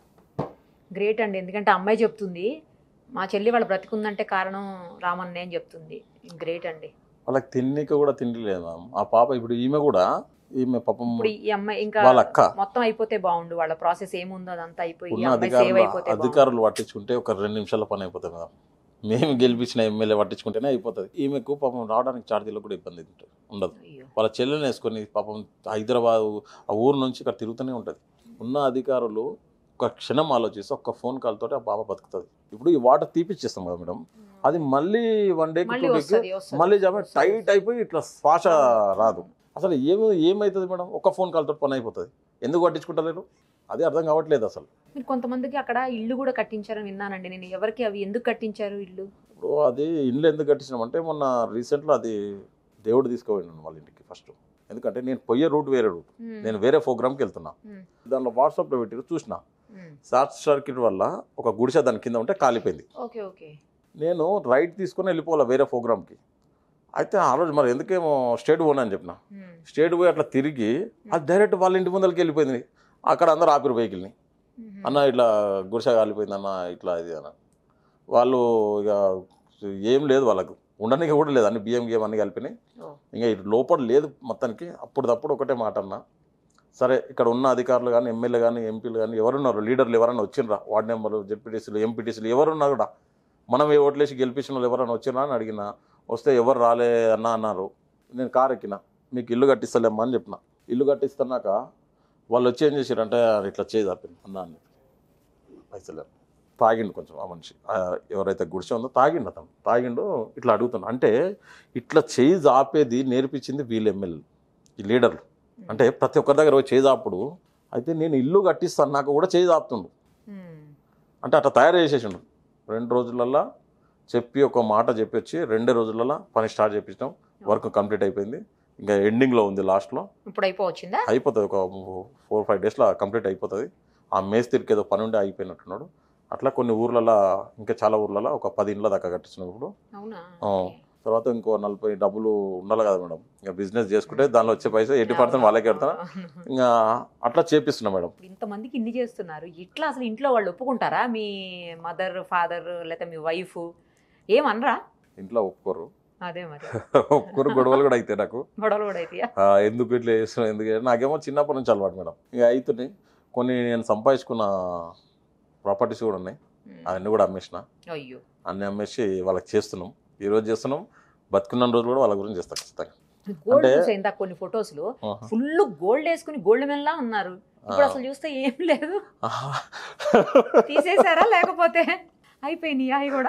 గ్రేట్ అండి ఎందుకంటే అమ్మాయి చెప్తుంది మా చెల్లి వాళ్ళ బ్రతికుందంటే కారణం రామన్నే అని చెప్తుంది గ్రేట్ అండి వాళ్ళకి తిండికి కూడా తిండి లేదు మ్యామ్ ఆ పాప ఇప్పుడు ఈమె కూడా ఈమె పాపం ఇప్పుడు ఈ అమ్మాయి ఇంకా వాళ్ళ అక్క మొత్తం అయిపోతే బాగుండు వాళ్ళ ప్రాసెస్ ఏముందో అదంతా అయిపోయి ఈ ఉన్న అమ్మాయి సేవ్ అధికారులు అయిపోతే బాగుండు. అధికారులు పట్టించుకుంటే ఒక రెండు నిమిషాల పని అయిపోతుంది మేడం మేము గెలిపించిన ఎమ్మెల్యే పట్టించుకుంటేనే అయిపోతుంది ఈమెకు పాపం రావడానికి ఛార్జీలో కూడా ఇబ్బంది ఉంటుంది ఉండదు అయ్యో వాళ్ళ చెల్లెని వేసుకొని పాపం హైదరాబాద్ ఆ ఊరు నుంచి ఇక్కడ తిరుగుతూనే ఉంటుంది ఉన్న అధికారులు ఒక క్షణం ఆలోచిస్తే ఒక్క ఫోన్ కాల్ తోటి ఆ పాప బతుకుతుంది ఇప్పుడు ఈ వాటర్ తీపిచ్చేస్తాం కదా మేడం అది మళ్ళీ వన్ డేకి మళ్ళీ టూ డేకి వస్తది, వస్తది. మళ్ళీ జమ వస్తది. టైట్ అయిపోయి ఇట్లా శ్వాస రాదు అసలు ఏమి ఏమవుతుంది మేడం ఒక ఫోన్ కాల్ తోటి పని అయిపోతుంది ఎందుకు పట్టించుకుంటలేరు అది అర్థం కావట్లేదు అసలు మీరు కొంతమందికి అక్కడ ఇల్లు కూడా కట్టించారని విన్నానండి నేను ఎవరికి అవి ఎందుకు కట్టించారు ఇల్లు ఇప్పుడు అది ఇల్లు ఎందుకు కట్టించినామంటే మొన్న రీసెంట్లో అది దేవుడు తీసుకుపోయినాను వాళ్ళ ఇంటికి ఫస్ట్ ఎందుకంటే నేను పోయే రూట్ వేరే రూట్ మ్మ్. నేను వేరే ప్రోగ్రామ్కి వెళ్తున్నా మ్మ్. దానిలో వాట్సాప్లో పెట్టి చూసిన మ్మ్. షార్ట్ సర్క్యూట్ వల్ల ఒక గుడిసె దాని కింద ఉంటే కాలిపోయింది ఓకే ఓకే నేను రైట్ తీసుకొని వెళ్ళిపోవాలి వేరే ప్రోగ్రామ్కి అయితే ఆ రోజు మరి ఎందుకేమో స్టేట్ పోను అని చెప్పిన మ్మ్. స్టేట్ పోయి అట్లా తిరిగి అది డైరెక్ట్ వాళ్ళ ఇంటి ముందరికి వెళ్ళిపోయింది అక్కడ అందరు ఆపిరు వెహికల్ని మ్మ్. అన్న ఇట్లా గుడిసె కాలిపోయింది అన్న ఇట్లా ఇది అన్న వాళ్ళు ఇక ఏం లేదు వాళ్ళకు ఉండడానికి కూడా లేదు అన్ని బియ్యం గియ్యం అన్ని కలిపినాయి ఓ. ఇంకా ఇటు లోపల లేదు మొత్తానికి అప్పుడు తప్పుడు ఒకటే మాట అన్న సరే ఇక్కడ ఉన్న అధికారులు కానీ ఎమ్మెల్యే కానీ ఎంపీలు కానీ ఎవరున్నారు లీడర్లు ఎవరైనా వచ్చిండ్రా వార్డు నెంబర్లు జెడ్పీటీసీలు ఎంపీటీసీలు ఎవరున్నా కూడా మనం ఏ ఓట్లేసి గెలిపించిన వాళ్ళు ఎవరైనా వచ్చినా అని అడిగిన వస్తే ఎవరు రాలే అన్న అన్నారు నేను కారు ఎక్కిన మీకు ఇల్లు కట్టిస్తలేమ్మా అని చెప్పిన ఇల్లు కట్టిస్తున్నాక వాళ్ళు వచ్చి ఏం చేశారంటే ఇట్లా చేయి తప్పింది అన్న అని పైసలు తాగిండు కొంచెం ఆ మనిషి ఆ ఎవరైతే గుడిసె ఉందో తాగిండు అతను తాగిండు ఇట్లా అడుగుతున్నాడు అంటే ఇట్లా చేయి ఆపేది నేర్పించింది వీళ్ళు ఎమ్మెల్యే ఈ లీడర్లు అంటే ప్రతి ఒక్కరి దగ్గర పోయి చేయి ఆపుడు అయితే నేను ఇల్లు కట్టిస్తాను నాకు కూడా చేయి ఆపుతుండు మ్మ్. అంటే అట్లా తయారు చేసేసిండు రెండు రోజులల్లా చెప్పి ఒక మాట చెప్పి వచ్చి రెండే రోజులలో పని స్టార్ట్ చేపించాం వర్క్ కంప్లీట్ అయిపోయింది ఇంకా ఎండింగ్లో ఉంది లాస్ట్లో ఇప్పుడు అయిపోవచ్చిందా అయిపోతుంది ఒక ఫోర్ ఫైవ్ డేస్లో కంప్లీట్ అయిపోతుంది ఆ మేస్తిరికి ఏదో పని ఉండి అయిపోయినట్టున్నాడు అట్లా కొన్ని ఊర్లలో ఇంకా చాలా ఊర్లలో ఒక పది ఇండ్ల దాకా కట్టించినాం ఇప్పుడు అవునా ఆ. తర్వాత ఇంకో నలభై డబ్బులు ఉండాలి కదా మేడం ఇంకా బిజినెస్ చేసుకుంటే దానిలో వచ్చే పైసా ఎయిటీ పర్సెంట్ వాళ్ళకే పెడతాను ఇంకా అట్లా చేపిస్తున్నా మేడం ఇప్పుడు ఇంతమందికి ఇన్ని చేస్తున్నారు ఇట్లా అసలు ఇంట్లో వాళ్ళు ఒప్పుకుంటారా మీ మదర్ ఫాదర్ లేకపోతే మీ వైఫ్ ఏమనరా ఇంట్లో ఒప్పుకోరు అదే మరి ఒప్పుకోరు గొడవలు కూడా అవుతాయి నాకు గొడవలు కూడా అయితే ఆ, ఎందుకు ఇట్లా చేస్తున్నావు ఎందుకు చేస్తున్నావు? నాకేమో చిన్నప్పటి నుంచి అలవాటు మేడం ఇక అవుతున్నాయి కొన్ని నేను సంపాదించుకున్న ప్రాపర్టీస్ కూడా ఉన్నాయి అవన్నీ కూడా అమ్మేసిన అయ్యో అన్నీ అమ్మేసి వాళ్ళకి చేస్తున్నాం ఈ రోజు చేస్తున్నాం బతుకున్న రోజు కూడా వాళ్ళ గురించి చేస్తాం ఖచ్చితంగా గోల్డ్ అంటే- చూసా ఇంత కొన్ని ఫొటోస్ లో ఆహా. ఫుల్ గోల్డ్ వేసుకుని గోల్డ్ మెల్లా ఉన్నారు ఇప్పుడు ఆ. అసలు చూస్తే ఏం లేదు ఆహా. తీసేసారా లేకపోతే అయిపోయినాయి అవి కూడా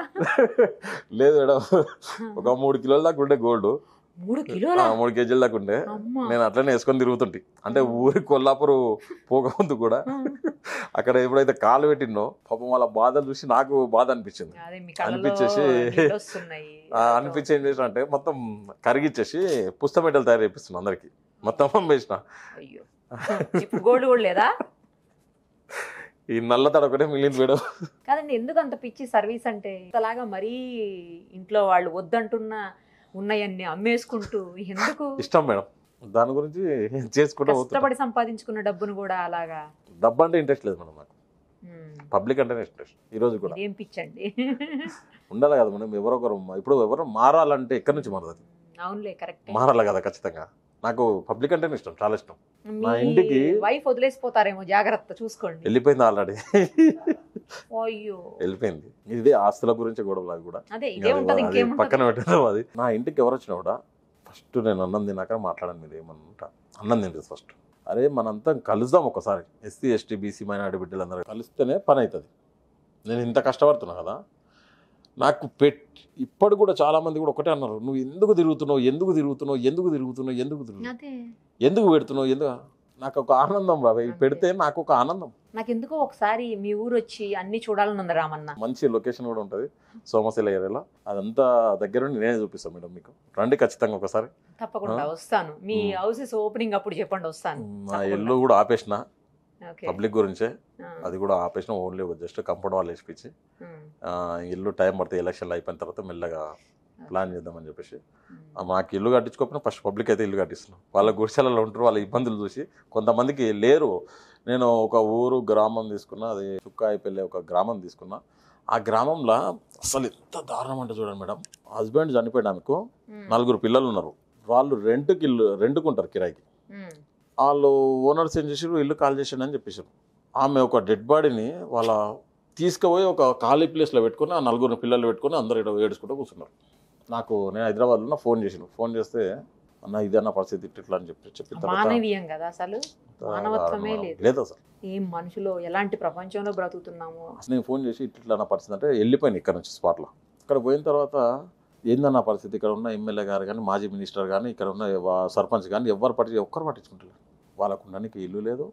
లేదు మేడం ఒక మూడు కిలోల దాకా ఉండే గోల్డ్ మూడు కిలోల మూడు కేజీల దాకా ఉండే అమ్మా నేను అట్లనే వేసుకొని తిరుగుతుంటి అంటే ఊరి కొల్లాపురు పోకముందు కూడా అక్కడ ఎప్పుడైతే కాలు పెట్టిందో పాపం వాళ్ళ బాధలు చూసి నాకు బాధ అనిపించింది అదే మీ కళ్ళలో అనిపించేసి- నీళ్ళు వస్తున్నాయి ఆ, అనిపించి ఏం చేసిన అంటే మొత్తం కరిగిచ్చేసి పుస్తమెటలు తయారు చేపిస్తున్నా అందరికి మొత్తం అమ్మేసిన అయ్యో ఇప్పుడు గోల్డ్ కూడా లేదా ఈ నల్ల తడ ఒకటే మిగిలింది మేడం కాదండి ఎందుకు అంత పిచ్చి సర్వీస్ అంటే ఇంతలాగా మరీ ఇంట్లో వాళ్ళు వద్దంటున్నా ఉన్నాయన్ని అమ్మేసుకుంటూ ఎందుకు ఇష్టం మేడం దాని గురించి చేసుకుంటూ పోతున్నా కష్టపడి సంపాదించుకున్న డబ్బును కూడా అలాగా డబ్బు అంటే ఇంట్రెస్ట్ లేదు మేడం నాకు ఉమ్, పబ్లిక్ అంటేనే ఇంట్రెస్ట్ ఈ రోజు కూడా ఇదేం పిచ్చండి ఉండాలి కదా మేడం ఎవరొకరు ఇప్పుడు ఎవరు మారాలంటే ఎక్కడి నుంచి మారదు అవునులే కరెక్ట్ మారాలి కదా ఖచ్చితంగా నాకు పబ్లిక్ అంటేనే ఇష్టం చాలా ఇష్టం మా ఇంటికి- వైఫ్ వదిలేసిపోతారేమో జాగ్రత్త చూసుకోండి వెళ్ళిపోయింది ఆల్రెడీ అయ్యో వెళ్ళిపోయింది ఇది ఆస్తుల గురించి గొడవలు అవి కూడా అదే ఇంకా ఇదే అది- ఉంటది అది ఇంకేముంటది పక్కన పెట్టడం అది నా ఇంటికి ఎవరు వచ్చినా కూడా ఫస్ట్ నేను అన్నం తిన్నాక మాట్లాడాను మీరు ఏమన్నా అన్నం తింటుంది ఫస్ట్ అరే మనంతా కలుద్దాం ఒకసారి ఎస్సీ ఎస్టీ బీసీ మైనార్టీ బిడ్డలందరూ కలిస్తేనే పని అవుతుంది నేను ఇంత కష్టపడుతున్నా కదా నాకు పెట్ ఇప్పటి కూడా చాలా మంది కూడా ఒకటే అన్నారు నువ్వు ఎందుకు తిరుగుతున్నావు ఎందుకు తిరుగుతున్నావు ఎందుకు తిరుగుతున్నావు ఎందుకు తిరుగుతున్నావు అదే ఎందుకు పెడుతున్నావు ఎందుకు నాకు ఒక ఆనందం రా ఇవి పెడితే నాకు ఒక ఆనందం నాకు ఎందుకో ఒకసారి మీ ఊరు వచ్చి అన్ని చూడాలని ఉంది రామన్న మంచి లొకేషన్ కూడా ఉంటుంది సోమశిల ఏరియాలో అదంతా దగ్గర నుండి నేనే చూపిస్తాను మేడం మీకు రండి ఖచ్చితంగా ఒకసారి తప్పకుండా ఆ? వస్తాను మీ ఉమ్. హౌసెస్ ఓపెనింగ్ అప్పుడు చెప్పండి వస్తాను నా తప్పకుండా. ఇల్లు కూడా ఆపేసిన ఓకే పబ్లిక్ గురించే ఆ, అది కూడా ఆపేసిన ఓన్లీ జస్ట్ కంపౌండ్ వాళ్ళు వేసిపించి ఉమ్, ఆ, ఇల్లు టైం పడితే ఎలక్షన్లు అయిపోయిన తర్వాత మెల్లగా ప్లాన్ చేద్దామని చెప్పేసి ఉమ్. ఆ, మాకు ఇల్లు కట్టించుకోకపోయినా ఫస్ట్ పబ్లిక్ అయితే ఇల్లు కట్టిస్తున్నాం వాళ్ళ గుడిసెలలో ఉంటారు వాళ్ళ ఇబ్బందులు చూసి కొంతమందికి లేరు నేను ఒక ఊరు గ్రామం తీసుకున్నా అది చుక్కాయిపల్లి ఒక గ్రామం తీసుకున్నా ఆ గ్రామంలో అసలు ఎంత దారుణం అంటే చూడండి మేడం హస్బెండ్ చనిపోయాడు ఆమెకు ఉమ్, నలుగురు పిల్లలు ఉన్నారు వాళ్ళు రెంట్కి ఇల్లు రెంట్కుంటారు కిరాయికి ఉమ్, వాళ్ళు ఓనర్స్ ఏం చేసారు ఇల్లు కాల్ చేసాడు అని చెప్పేసారు ఆమె ఒక డెడ్ బాడీని వాళ్ళ తీసుకుపోయి ఒక ఖాళీ ప్లేస్లో పెట్టుకొని ఆ నలుగురు పిల్లలు పెట్టుకొని అందరు ఇక్కడ ఏడుచుకుంటూ కూర్చున్నారు నాకు నేను హైదరాబాద్లో నా ఫోన్ చేసిన ఫోన్ చేస్తే అన్న ఇదన్న పరిస్థితి ఇట్లా ఇట్లా అని చెప్పి చెప్పిన తర్వాత మానవీయం కదా అసలు మానవత్వమే లేదు. లేదు అసలు ఏం మనుషులు ఎలాంటి ప్రపంచంలో బ్రతుకుతున్నాము అసలు నేను ఫోన్ చేసి ఇట్లా ఇట్లా నా పరిస్థితి అంటే వెళ్ళిపోయాను ఇక్కడ నుంచి స్పాట్లో ఇక్కడ పోయిన తర్వాత ఏందన్న పరిస్థితి ఇక్కడ ఉన్న ఎమ్మెల్యే గారు కానీ మాజీ మినిస్టర్ కానీ ఇక్కడ ఉన్న వా- సర్పంచ్ కానీ ఎవరు పట్టి ఒక్కరు పట్టించుకుంటారు వాళ్ళకు ఉండడానికి ఇల్లు లేదు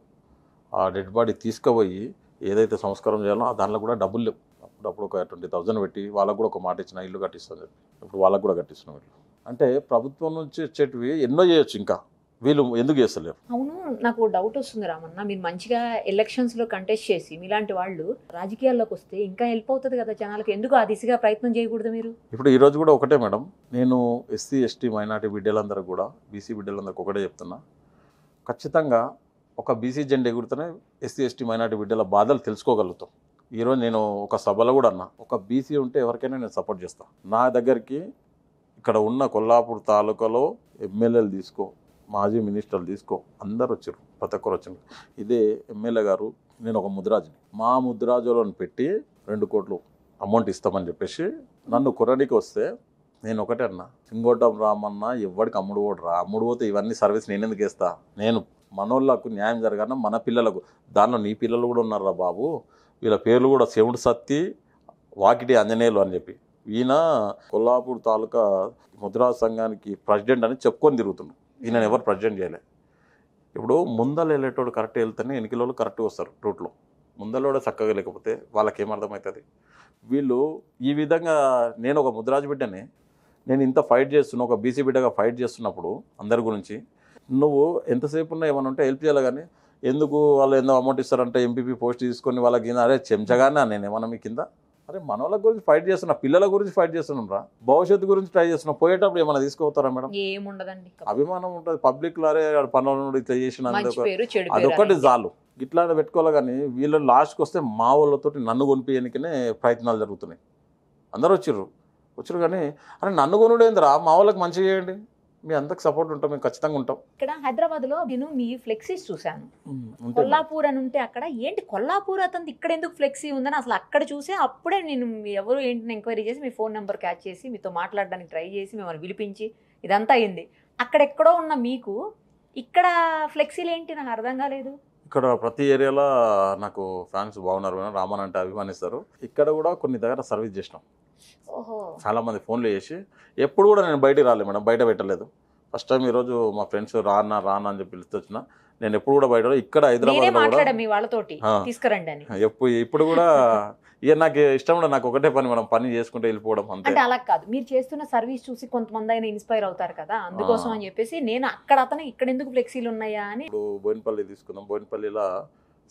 ఆ డెడ్ బాడీ తీసుకుపోయి ఏదైతే సంస్కారం చేయాలో ఆ దాంట్లో కూడా డబ్బులు లేవు అప్పుడప్పుడు ఒక ట్వంటీ థౌజండ్ పెట్టి వాళ్ళకు కూడా ఒక మాట ఇచ్చిన ఇల్లు కట్టిస్తాను చెప్పి ఇప్పుడు వాళ్ళకు కూడా కట్టిస్తున్నాం ఇల్లు అంటే ప్రభుత్వం నుంచి వచ్చేటివి ఎన్నో చేయొచ్చు ఇంకా వీళ్ళు ఎందుకు చేస్తలేరు అవును నాకు డౌట్ వస్తుంది రామన్న మీరు మంచిగా ఎలక్షన్స్ లో కంటెస్ట్ చేసి మీలాంటి వాళ్ళు రాజకీయాల్లోకి వస్తే ఇంకా హెల్ప్ అవుతుంది కదా జనాలకు ఎందుకు ఆ దిశగా ప్రయత్నం చేయకూడదు మీరు ఇప్పుడు ఈ రోజు కూడా ఒకటే మేడం నేను ఎస్సీ ఎస్టీ మైనార్టీ బిడ్డలందరూ కూడా బీసీ బిడ్డలందరికీ ఒకటే చెప్తున్నా ఖచ్చితంగా ఒక బీసీ జెండా ఎగురుతూనే ఎస్సీ ఎస్టీ మైనార్టీ బిడ్డల బాధలు తెలుసుకోగలుగుతాం ఈరోజు నేను ఒక సభలో కూడా అన్నా ఒక బీసీ ఉంటే ఎవరికైనా నేను సపోర్ట్ చేస్తాను నా దగ్గరికి ఇక్కడ ఉన్న కొల్లాపూర్ తాలూకాలో ఎమ్మెల్యేలు తీసుకో మాజీ మినిస్టర్లు తీసుకో అందరు వచ్చారు ప్రతి ఒక్కరు వచ్చారు ఇదే ఎమ్మెల్యే గారు నేను ఒక ముద్రాజుని మా ముద్రాజులను పెట్టి రెండు కోట్లు అమౌంట్ ఇస్తామని చెప్పేసి నన్ను కుర్రడికి వస్తే నేను ఒకటే అన్నా సింగోటం రామన్న ఎవరికి అమ్ముడు కూడా రా అమ్ముడు పోతే ఇవన్నీ సర్వీస్ నేను ఎందుకు వేస్తా నేను మనోళ్ళకు న్యాయం జరగాన మన పిల్లలకు దానిలో నీ పిల్లలు కూడా ఉన్నారా బాబు వీళ్ళ పేర్లు కూడా శివుడు సత్తి వాకిటి ఆంజనేయులు అని చెప్పి ఈయన కొల్లాపూర్ తాలూకా ముద్రా సంఘానికి ప్రెసిడెంట్ అని చెప్పుకొని తిరుగుతున్నాడు ఈయన ఎవరు ప్రెసిడెంట్ చేయలే ఇప్పుడు ముందర వెళ్ళేటోడు కరెక్ట్ వెళ్తేనే ఎనికిలోళ్ళు కరెక్ట్గా వస్తారు రూట్లో ముందలోడే చక్కగా లేకపోతే వాళ్ళకి ఏమర్థమవుతుంది వీళ్ళు ఈ విధంగా నేను ఒక ముద్రాజు బిడ్డని నేను ఇంత ఫైట్ చేస్తున్నా ఒక బీసీ బిడ్డగా ఫైట్ చేస్తున్నప్పుడు అందరి గురించి నువ్వు ఎంతసేపు ఉన్నా ఏమైనా ఉంటే హెల్ప్ చేయాలి కానీ ఎందుకు వాళ్ళు ఎంతో అమౌంట్ ఇస్తారంటే ఎంపీపీ పోస్ట్ తీసుకొని వాళ్ళకి కింద అరే చెంచగానే నేను ఏమన్నా మీ కింద అరే మన వాళ్ళ గురించి ఫైట్ చేస్తున్నా పిల్లల గురించి ఫైట్ చేస్తున్నాం రా భవిష్యత్తు గురించి ట్రై చేస్తున్నాం పోయేటప్పుడు ఏమైనా తీసుకుపోతారా మేడం ఏముండదండి అభిమానం ఉంటుంది పబ్లిక్ లో అరే పనులు ఇట్లా చేసిన మంచి పేరు చెడు పేరు అదొకటి అనేది. చాలు ఇట్లా పెట్టుకోవాలి కానీ వీళ్ళు లాస్ట్కి వస్తే మా వాళ్ళతోటి నన్ను కొనిపించడానికనే ప్రయత్నాలు జరుగుతున్నాయి అందరూ వచ్చిర్రు వచ్చారు కానీ అరే నన్ను కొనుడు ఏందిరా మా వాళ్ళకి మంచిగా చేయండి మీ అంతకు సపోర్ట్ ఉంటాం మేము ఖచ్చితంగా ఉంటాం ఇక్కడ హైదరాబాద్ లో నేను మీ ఫ్లెక్సీస్ చూశాను అంతే మేడం. కొల్లాపూర్ అని ఉంటే అక్కడ ఏంటి కొల్లాపూర్ అతను ఇక్కడ ఎందుకు ఫ్లెక్సీ ఉందని అసలు అక్కడ చూసే అప్పుడే నేను మీ ఎవరు ఏంటిని ఎంక్వైరీ చేసి మీ ఫోన్ నెంబర్ క్యాచ్ చేసి మీతో మాట్లాడడానికి ట్రై చేసి మిమ్మల్ని పిలిపించి ఇదంతా అయింది అక్కడెక్కడో ఉన్న మీకు ఇక్కడ ఫ్లెక్సీలు ఏంటి నాకు అర్థం కాలేదు ఇక్కడ ప్రతి ఏరియాలో నాకు ఫ్యాన్స్ బాగున్నారు మేడం రామన్ అంటే అభిమానిస్తారు ఇక్కడ కూడా కొన్ని దగ్గర సర్వీస్ చేసినాం ఓహో చాలా మంది ఫోన్లు చేసి ఎప్పుడు కూడా నేను బయటికి రాలేదు మేడం బయట పెట్టలేదు ఫస్ట్ టైం ఈరోజు మా ఫ్రెండ్స్ రానా రానా అని చెప్పి పిలిస్తే వచ్చిన నేను ఎప్పుడు కూడా బయట రాలేదు. ఇక్కడ నేనే హైదరాబాద్ కూడా మాట్లాడా మీ వాళ్ళతోటి ఆ. తీసుకురండి అని ఎప్పుడు ఇప్పుడు కూడా ఇక నాకు ఇష్టం కూడా నాకు ఒకటే పని మనం పని చేసుకుంటే వెళ్ళిపోవడం అంతే అంటే అలా కాదు మీరు చేస్తున్న సర్వీస్ చూసి కొంతమంది అయినా ఇన్స్పైర్ అవుతారు కదా అందుకోసం అని చెప్పేసి నేను అక్కడ అతను ఇక్కడ ఎందుకు ఫ్లెక్సీలు ఉన్నాయా అని ఇప్పుడు బోయినపల్లి తీసుకుందాం బోయినపల్లిలో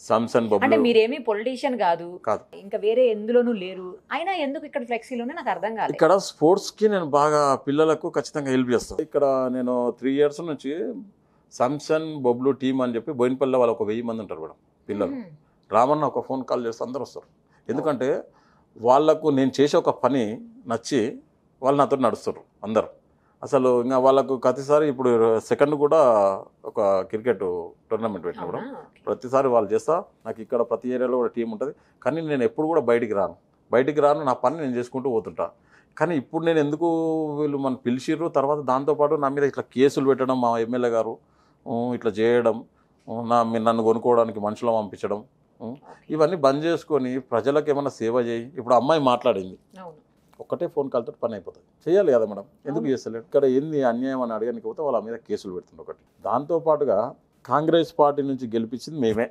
సామ్సన్ అంటే బొబ్బులు మీరేమీ పొలిటీషియన్ కాదు కాదు. ఇంకా వేరే ఎందులోనూ లేరు అయినా ఎందుకు ఇక్కడ ఫ్లెక్సీలోనే నాకు అర్థం కాలేదు ఇక్కడ స్పోర్ట్స్ కి నేను బాగా పిల్లలకు ఖచ్చితంగా హెల్ప్ చేస్తాను ఇక్కడ నేను త్రీ ఇయర్స్ నుంచి సామ్సన్ బొబ్లు టీమ్ అని చెప్పి బోయినపల్లి వాళ్ళు ఒక వెయ్యి మంది ఉంటారు మేడం పిల్లలు మ్మ్. రామన్న ఒక ఫోన్ కాల్ చేస్తే అందరు వస్తారు ఎందుకంటే వాళ్ళకు నేను చేసే ఒక పని నచ్చి వాళ్ళు నాతో నడుస్తారు అందరు అసలు ఇంకా వాళ్ళకు ప్రతిసారి ఇప్పుడు సెకండ్ కూడా ఒక క్రికెట్ టోర్నమెంట్ పెట్టిన కూడా అవునా? ఓకే. ప్రతిసారి వాళ్ళు చేస్తా నాకు ఇక్కడ ప్రతి ఏరియాలో కూడా టీం ఉంటుంది కానీ నేను ఎప్పుడు కూడా బయటికి రాను బయటికి రాను నా పని నేను చేసుకుంటూ పోతుంటా కానీ ఇప్పుడు నేను ఎందుకు వీళ్ళు మన పిలిచిర్రు తర్వాత దాంతోపాటు నా మీద ఇట్లా కేసులు పెట్టడం మా ఎమ్మెల్యే గారు ఊ, ఇట్లా చేయడం ఊ, నా మీ- నన్ను కొనుక్కోవడానికి మనుషులు పంపించడం ఊ, ఇవన్నీ బంద్ చేసుకొని ప్రజలకు ఏమైనా సేవ చేయి ఇప్పుడు అమ్మాయి మాట్లాడింది అవును ఒక్కటే ఫోన్ కాల్తో పని అయిపోతుంది చేయాలి కదా మేడం ఎందుకు అవును. చేస్తలేడు ఇక్కడ ఏంది అన్యాయం అని అడగడానికి పోతే వాళ్ళ మీద కేసులు పెడుతుంది ఒకటి దాంతోపాటుగా కాంగ్రెస్ పార్టీ నుంచి గెలిపించింది మేమే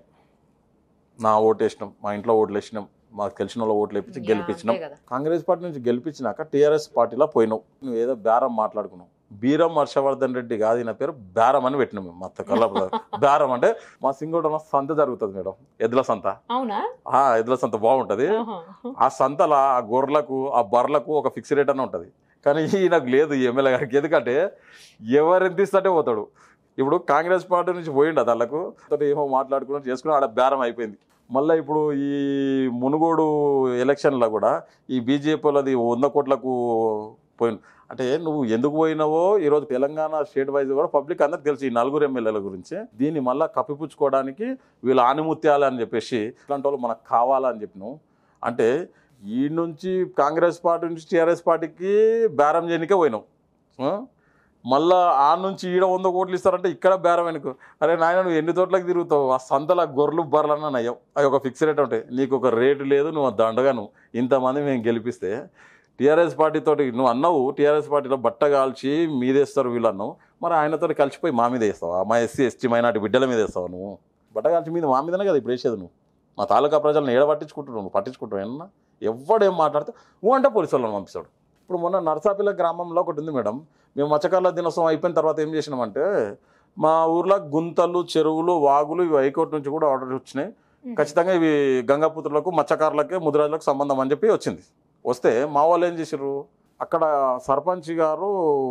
నా ఓటు వేసినాం మా ఇంట్లో ఓట్లు వేసినాం మాకు తెలిసిన వాళ్ళ ఓట్లు వేపించి యా, గెలిపించినాం అంతే కదా. కాంగ్రెస్ పార్టీ నుంచి గెలిపించినాక టీఆర్ఎస్ పార్టీలో పోయినావు నువ్వు ఏదో బేరం మాట్లాడుకున్నావు బీరం హర్షవర్ధన్ రెడ్డి కాదు ఈయన పేరు బేరం అని పెట్టినాం మేము మొత్తం కల్లా బేరం అంటే మా సింగోటంలో సంత జరుగుతుంది మేడం ఎద్దుల సంత అవునా ఆ ఎద్దుల సంత బాగుంటది ఆహా. ఆ సంతల ఆ గొర్రెలకు ఆ బర్రెలకు ఒక ఫిక్స్ రేట్ అని ఉంటుంది కానీ ఈయనకు లేదు ఈ ఎమ్మెల్యే గారికి ఎందుకంటే ఎవరు ఎంత ఇస్తుంటే పోతాడు ఇప్పుడు కాంగ్రెస్ పార్టీ నుంచి పోయిండు వాళ్ళకు అతను ఏమో మాట్లాడుకుని చేసుకుని ఆడ బేరం అయిపోయింది మళ్ళీ ఇప్పుడు ఈ మునుగోడు ఎలక్షన్లో కూడా ఈ బీజేపీ వాళ్ళది వంద కోట్లకు పోయింది అంటే నువ్వు ఎందుకు పోయినావో ఈరోజు తెలంగాణ స్టేట్ వైజ్ కూడా పబ్లిక్ అందరికి తెలుసు ఈ నలుగురు ఎమ్మెల్యేల గురించి దీన్ని మళ్ళీ కప్పిపుచ్చుకోవడానికి వీళ్ళు ఆనిముత్యాలు అని చెప్పేసి ఇట్లాంటి వాళ్ళు మనకు కావాలని చెప్పినావు అంటే ఈ నుంచి కాంగ్రెస్ పార్టీ నుంచి టీఆర్ఎస్ పార్టీకి బేరం చేయనికే పోయినావు ఆ? మళ్ళా ఆ నుంచి ఈడ వంద కోట్లు ఇస్తారంటే ఇక్కడ బేరం వెనుక అరే నాయన నువ్వు ఎన్ని తోట్లకి తిరుగుతావు ఆ సంతల గొర్రెలు బర్రెలన్నా నయ్యం అవి ఒక ఫిక్స్ రేట్ ఉంటాయి నీకు ఒక రేటు లేదు నువ్వు దండగా నువ్వు ఇంతమంది మేము గెలిపిస్తే టీఆర్ఎస్ పార్టీతోటి నువ్వు అన్నావు టీఆర్ఎస్ పార్టీలో బట్ట కాల్చి మీదేస్తారు వీళ్ళు అన్నావు మరి ఆయనతో కలిసిపోయి మా మీద వేస్తావా మా ఎస్సీ ఎస్టీ మైనార్టీ బిడ్డల మీద వేస్తావా నువ్వు బట్ట కాల్చి మీద మా మీదనే కదా ఇప్పుడు వేసేది నువ్వు మా తాలూకా ప్రజలను ఏడ పట్టించుకుంటున్నావు నువ్వు పట్టించుకుంటావు ఏమన్నా ఎవడేం మాట్లాడితే నువ్వు అంటే పోలీసు వాళ్ళని పంపిస్తాడు ఇప్పుడు మొన్న నరసాపిల్ల గ్రామంలో ఒకటి ఉంది మేడం మేము మత్స్యకారుల దినోత్సవం అయిపోయిన తర్వాత ఏం చేసినామంటే మా ఊర్లో గుంతలు చెరువులు వాగులు ఇవి హైకోర్టు నుంచి కూడా ఆర్డర్ వచ్చినాయి మ్మ్. ఖచ్చితంగా ఇవి గంగాపుత్రులకు మత్స్యకారులకే ముదిరాజులకు సంబంధం అని చెప్పి వచ్చింది వస్తే మా వాళ్ళు ఏం చేశారు అక్కడ సర్పంచ్ గారు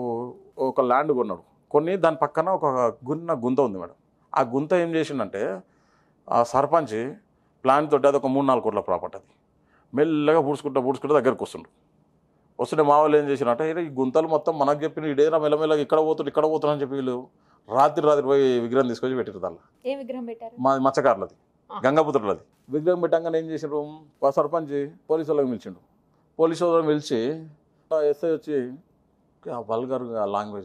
ఒక ల్యాండ్ కొన్నాడు కొన్ని దాని పక్కన ఒక గున్న గుంత ఉంది మేడం ఆ గుంత ఏం చేసిండంటే ఆ సర్పంచ్ ప్లాన్ తోటి అది ఒక మూడు నాలుగు కోట్ల ప్రాపర్టీ అది మెల్లగా పూడ్చుకుంటా పూడ్చుకుంటా దగ్గరకు వస్తుండు వస్తుంటే మా వాళ్ళు ఏం చేసినట్టే "ఏరే, ఈ గుంతలు మొత్తం మనకు చెప్పిన ఇడేరా మెల్లమెల్లగా ఇక్కడ పోతుడు ఇక్కడ పోతుడు అని చెప్పి వీళ్ళు రాత్రి రాత్రి పోయి విగ్రహం తీసుకొచ్చి పెట్టారు దాన్ని ఏ విగ్రహం పెట్టారు మా మత్స్యకారులది ఆ. గంగాపుత్రులది విగ్రహం పెట్టంగానే ఏం చేసిండ్రు ఆ సర్పంచ్ పోలీసు వాళ్ళకి పిలిచిండు పోలీసు వాళ్ళని పిలిచి ఎస్ఐ వచ్చి వల్గర్ లాంగ్వేజ్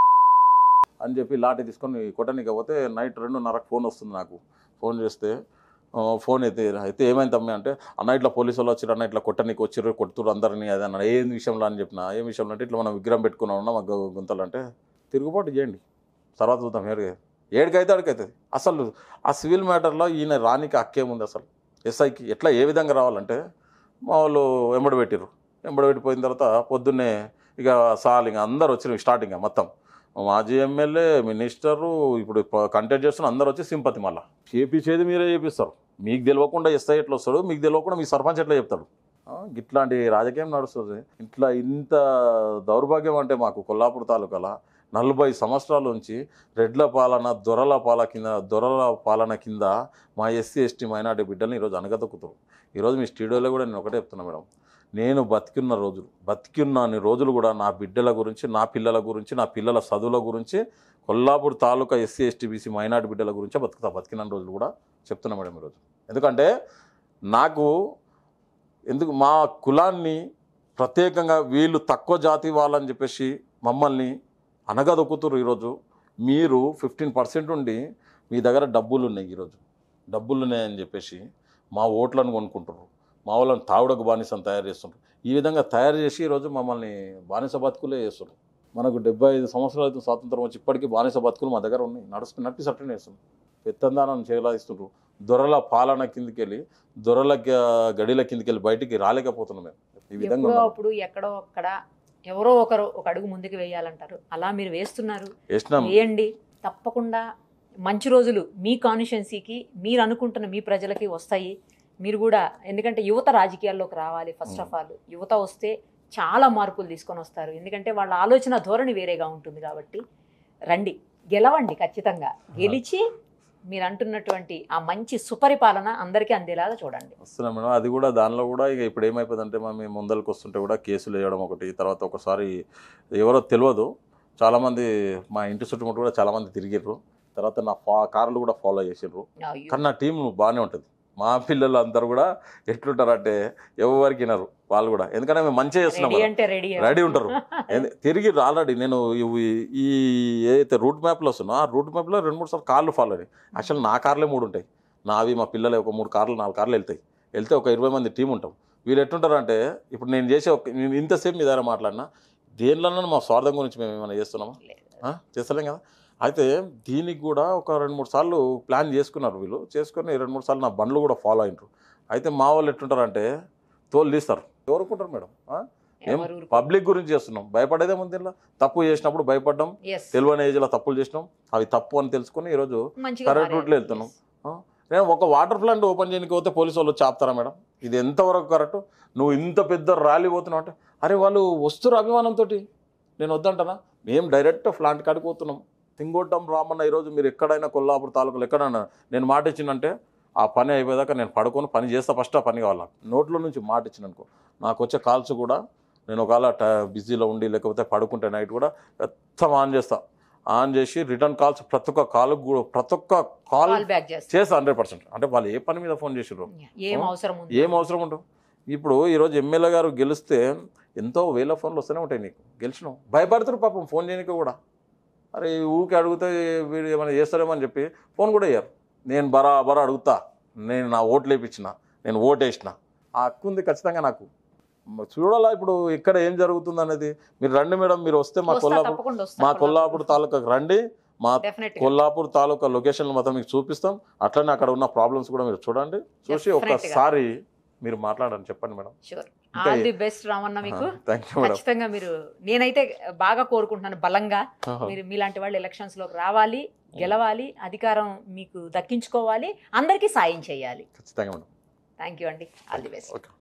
అని చెప్పి లాఠీ తీసుకొని కొట్టనీకి పోతే నైట్ రెండున్నరకు ఫోన్ వస్తుంది నాకు ఫోన్ చేస్తే ఆ, ఫోన్ అయితే అయితే ఏమైంది తమ్మి అంటే అన్న ఇట్లా పోలీసు వాళ్ళు వచ్చారు అన్న ఇట్లా కొట్టనీకి వచ్చిర్రు కొడుతురు అందరినీ అదే అన్న ఏ విషయంలో అని చెప్పిన ఏ విషయంలో అంటే ఇట్లా మనం విగ్రహం పెట్టుకున్నాం ఉన్నా మా గు- గుంతలు అంటే తిరుగుబాటు చేయండి తర్వాత చూద్దాం ఏడు ఏడికైతే అడికైతుంది అసలు ఆ సివిల్ మ్యాటర్లో ఈయన రానికి హక్కేముంది అసలు ఎస్ఐకి ఎట్లా ఏ విధంగా రావాలంటే మా వాళ్ళు వెంబడి పెట్టిర్రు వెంబడి పెట్టిపోయిన తర్వాత పొద్దున్నే ఇక సాల్ ఇంకా అందరు వచ్చిన స్టార్టింగ్ మొత్తం మాజీ ఎమ్మెల్యే మినిస్టరు ఇప్పుడు కంటెంట్ చేస్తున్న అందరు వచ్చి సింపతి మళ్ళీ చేపించేది మీరే చేపిస్తారు మీకు తెలియకుండా ఎస్ఐ ఎట్లా వస్తాడు మీకు తెలియకుండా మీ సర్పంచ్ ఎట్లా చెప్తాడు ఆ, ఇట్లాంటి రాజకీయం నడుస్తుంది ఇట్లా ఇంత దౌర్భాగ్యం అంటే మాకు కొల్లాపూర్ తాలూకాల నలభై సంవత్సరాల నుంచి రెడ్ల పాలన దొరల పాల కింద దొరల పాలన కింద మా ఎస్సీ ఎస్టీ మైనార్టీ బిడ్డల్ని ఈరోజు అనగదొక్కుతారు ఈరోజు మీ స్టూడియోలో కూడా నేను ఒకటే చెప్తున్నా మేడం నేను బతికున్న రోజులు బతికున్న అన్ని రోజులు కూడా నా బిడ్డల గురించి నా పిల్లల గురించి నా పిల్లల చదువుల గురించి Kollapur taluka SC ST BC minority బిడ్డల గురించే బతుకుతా బతికిన రోజులు కూడా చెప్తున్నా మేడం ఈరోజు ఎందుకంటే నాకు ఎందుకు మా కులాన్ని ప్రత్యేకంగా వీళ్ళు తక్కువ జాతి వాళ్ళని చెప్పేసి మమ్మల్ని అనగదొక్కుతురు ఈరోజు మీరు ఫిఫ్టీన్ పర్సెంట్ ఉండి మీ దగ్గర డబ్బులు ఉన్నాయి ఈరోజు డబ్బులు ఉన్నాయని చెప్పేసి మా ఓట్లను కొనుక్కుంటారు మా వాళ్ళని తావుడకు బానిసను తయారు చేస్తుంటారు ఈ విధంగా తయారు చేసి ఈరోజు మమ్మల్ని బానిస బతుకులే చేస్తున్నారు మనకు డెబ్బై ఐదు సంవత్సరాలు అయితే స్వాతంత్రం వచ్చి ఇప్పటికీ బానిస బతుకులు మా దగ్గర ఉన్నాయి నడుస్తు నడిపి సట్టనే చేస్తున్నారు పెత్తందానం చేయలాదిస్తుండ్రు దొరల పాలన కిందికి వెళ్ళి దొరల గ- గడిల కిందికి వెళ్ళి బయటికి రాలేకపోతున్నాం మేము ఈ విధంగా ఎప్పుడో ఉన్నాం. అప్పుడు ఎక్కడో అక్కడ ఎవరో ఒకరు ఒక అడుగు ముందుకు వేయాలంటారు అలా మీరు వేస్తున్నారు వేసినాం వేయండి తప్పకుండా మంచి రోజులు మీ కాన్స్టిట్యున్సీకి మీరు అనుకుంటున్న మీ ప్రజలకి వస్తాయి మీరు కూడా ఎందుకంటే యువత రాజకీయాల్లోకి రావాలి ఫస్ట్ ఆఫ్ ఆల్ యువత వస్తే చాలా మార్పులు తీసుకొని వస్తారు ఎందుకంటే వాళ్ళ ఆలోచన ధోరణి వేరేగా ఉంటుంది కాబట్టి రండి గెలవండి ఖచ్చితంగా గెలిచి మీరు అంటున్నటువంటి ఆ మంచి సుపరిపాలన అందరికీ అందేలాగా చూడండి వస్తున్నాం మేడం అది కూడా దానిలో కూడా ఇక ఇప్పుడు ఏమైపోతుందంటే మా మేము ముందరికి వస్తుంటే కూడా కేసులు వేయడం ఒకటి తర్వాత ఒకసారి ఎవరో తెలియదు చాలామంది మా ఇంటి చుట్టుముట్టు కూడా చాలామంది తిరిగిర్రు తర్వాత నా ఫా కార్లు కూడా ఫాలో చేసిర్రు అయ్యో. కానీ నా టీం బాగానే ఉంటుంది మా పిల్లలు అందరూ కూడా ఎట్లుంటారంటే ఎవరికి వినరు వాళ్ళు కూడా ఎందుకంటే మేము మంచిగా చేస్తున్నాం రెడీ కదా. అంటే రెడీ రెడీ ఉంటారు ఏంది- తిరిగి ఆల్రెడీ నేను ఇవి- ఈ ఏదైతే రూట్ మ్యాప్లో వస్తున్నా ఆ రూట్ మ్యాప్లో రెండు మూడు సార్లు కార్లు ఫాలో అయ్యాయి యాక్చువల్ నా కార్లే మూడు ఉంటాయి నావి మా పిల్లలు ఒక మూడు కార్లు నాలుగు కార్లు వెళ్తాయి వెళ్తే ఒక ఇరవై మంది టీం ఉంటాం వీళ్ళు ఎట్లుంటారు అంటే ఇప్పుడు నేను చేసే ఒక నేను ఇంతసేపు మీ దగ్గర మాట్లాడినా దేనిలోనూ మా స్వార్థం గురించి మేము ఏమైనా చేస్తున్నామా ఆ? చేస్తలేం కదా అయితే దీనికి కూడా ఒక రెండు మూడు సార్లు ప్లాన్ చేసుకున్నారు వీళ్ళు చేసుకొని రెండు మూడు సార్లు నా బండ్లు కూడా ఫాలో అయినరు అయితే మా వాళ్ళు ఎట్లుంటారంటే తోలు తీస్తారు ఎవరుకుంటారు మేడం ఆ? ఏం పబ్లిక్ గురించి చేస్తున్నాం భయపడేదే ముందు దీనిలో తప్పు చేసినప్పుడు భయపడ్డాం తెలియని ఏజ్లో తప్పులు చేసినాం అవి తప్పు అని తెలుసుకొని ఈరోజు కరెక్ట్ రూట్లో వెళ్తున్నాం ఆ? నేను ఒక వాటర్ ప్లాంట్ ఓపెన్ చేయడానికి పోతే పోలీసు వాళ్ళు వచ్చి ఆపుతారా మేడం ఇది ఎంతవరకు కరెక్ట్ నువ్వు ఇంత పెద్ద ర్యాలీ పోతున్నావు అంటే అరే వాళ్ళు వస్తురు అభిమానంతో నేను వద్దంటానా మేము డైరెక్ట్ ప్లాంట్ కాడికి పోతున్నాం తింగోటం రామన్న ఈరోజు మీరు ఎక్కడైనా కొల్లాపూర్ తాలూకాలు ఎక్కడైనా నేను మాట ఇచ్చినంటే ఆ పని అయిపోయేదాకా నేను పడుకొని పని చేస్తా ఫస్ట్ ఆ పని కావాలి నాకు నోట్లో నుంచి మాట ఇచ్చిననుకో నాకు వచ్చే కాల్స్ కూడా నేను ఒకవేళ ట- బిజీలో ఉండి లేకపోతే పడుకుంటే నైట్ కూడా మొత్తం ఆన్ చేస్తా ఆన్ చేసి రిటర్న్ కాల్స్ ప్రతి ఒక్క కాల్ కూడా ప్రతి ఒక్క కాల్ కాల్ బ్యాక్ చేస్తారు చేస్తా హండ్రెడ్ పర్సెంట్ అంటే వాళ్ళు ఏ పని మీద ఫోన్ చేసిర్రు ఏం ఆ? అవసరం ఉంది ఏం అవసరం ఉంటుంది ఇప్పుడు ఈరోజు ఎమ్మెల్యే గారు గెలిస్తే ఎంతో వేల ఫోన్లు వస్తూనే ఉంటాయి నీకు గెలిచినావు భయపడుతున్నారు పాపం ఫోన్ చేయడానికి కూడా అరే ఊరికి అడిగితే వీడు ఏమైనా చేస్తారేమో అని చెప్పి ఫోన్ కూడా అయ్యారు నేను బరాబరా అడుగుతా నేను నా ఓట్లు వేయించిన నేను ఓటు వేసిన ఆ హక్కు ఉంది ఖచ్చితంగా నాకు మ- చూడాలా ఇప్పుడు ఇక్కడ ఏం జరుగుతుంది అనేది మీరు రండి మేడం మీరు వస్తే మా వస్తా, కొల్లాపూర్ తప్పకుండా వస్తా, మా కొల్లాపూర్ తాలూకాకు రండి మా Definitely గా. కొల్లాపూర్ తాలూకా లొకేషన్లు మొత్తం మీకు చూపిస్తాం అట్లనే అక్కడ ఉన్న ప్రాబ్లమ్స్ కూడా మీరు చూడండి చూసి Definitely గా. ఒక్కసారి మీరు మాట్లాడండి చెప్పండి మేడం Sure. ఇంకా ఆల్ ది బెస్ట్ రామన్న మీకు థ్యాంక్ యూ మేడం ఖచ్చితంగా మీరు నేనైతే బాగా కోరుకుంటున్నాను బలంగా మీరు మీలాంటి వాళ్ళు ఎలక్షన్స్ లోకి రావాలి గెలవాలి అధికారం మీకు దక్కించుకోవాలి అందరికీ సాయం చేయాలి ఖచ్చితంగా మేడం థ్యాంక్ యూ అండి ఆల్ ది బెస్ట్ ఓకే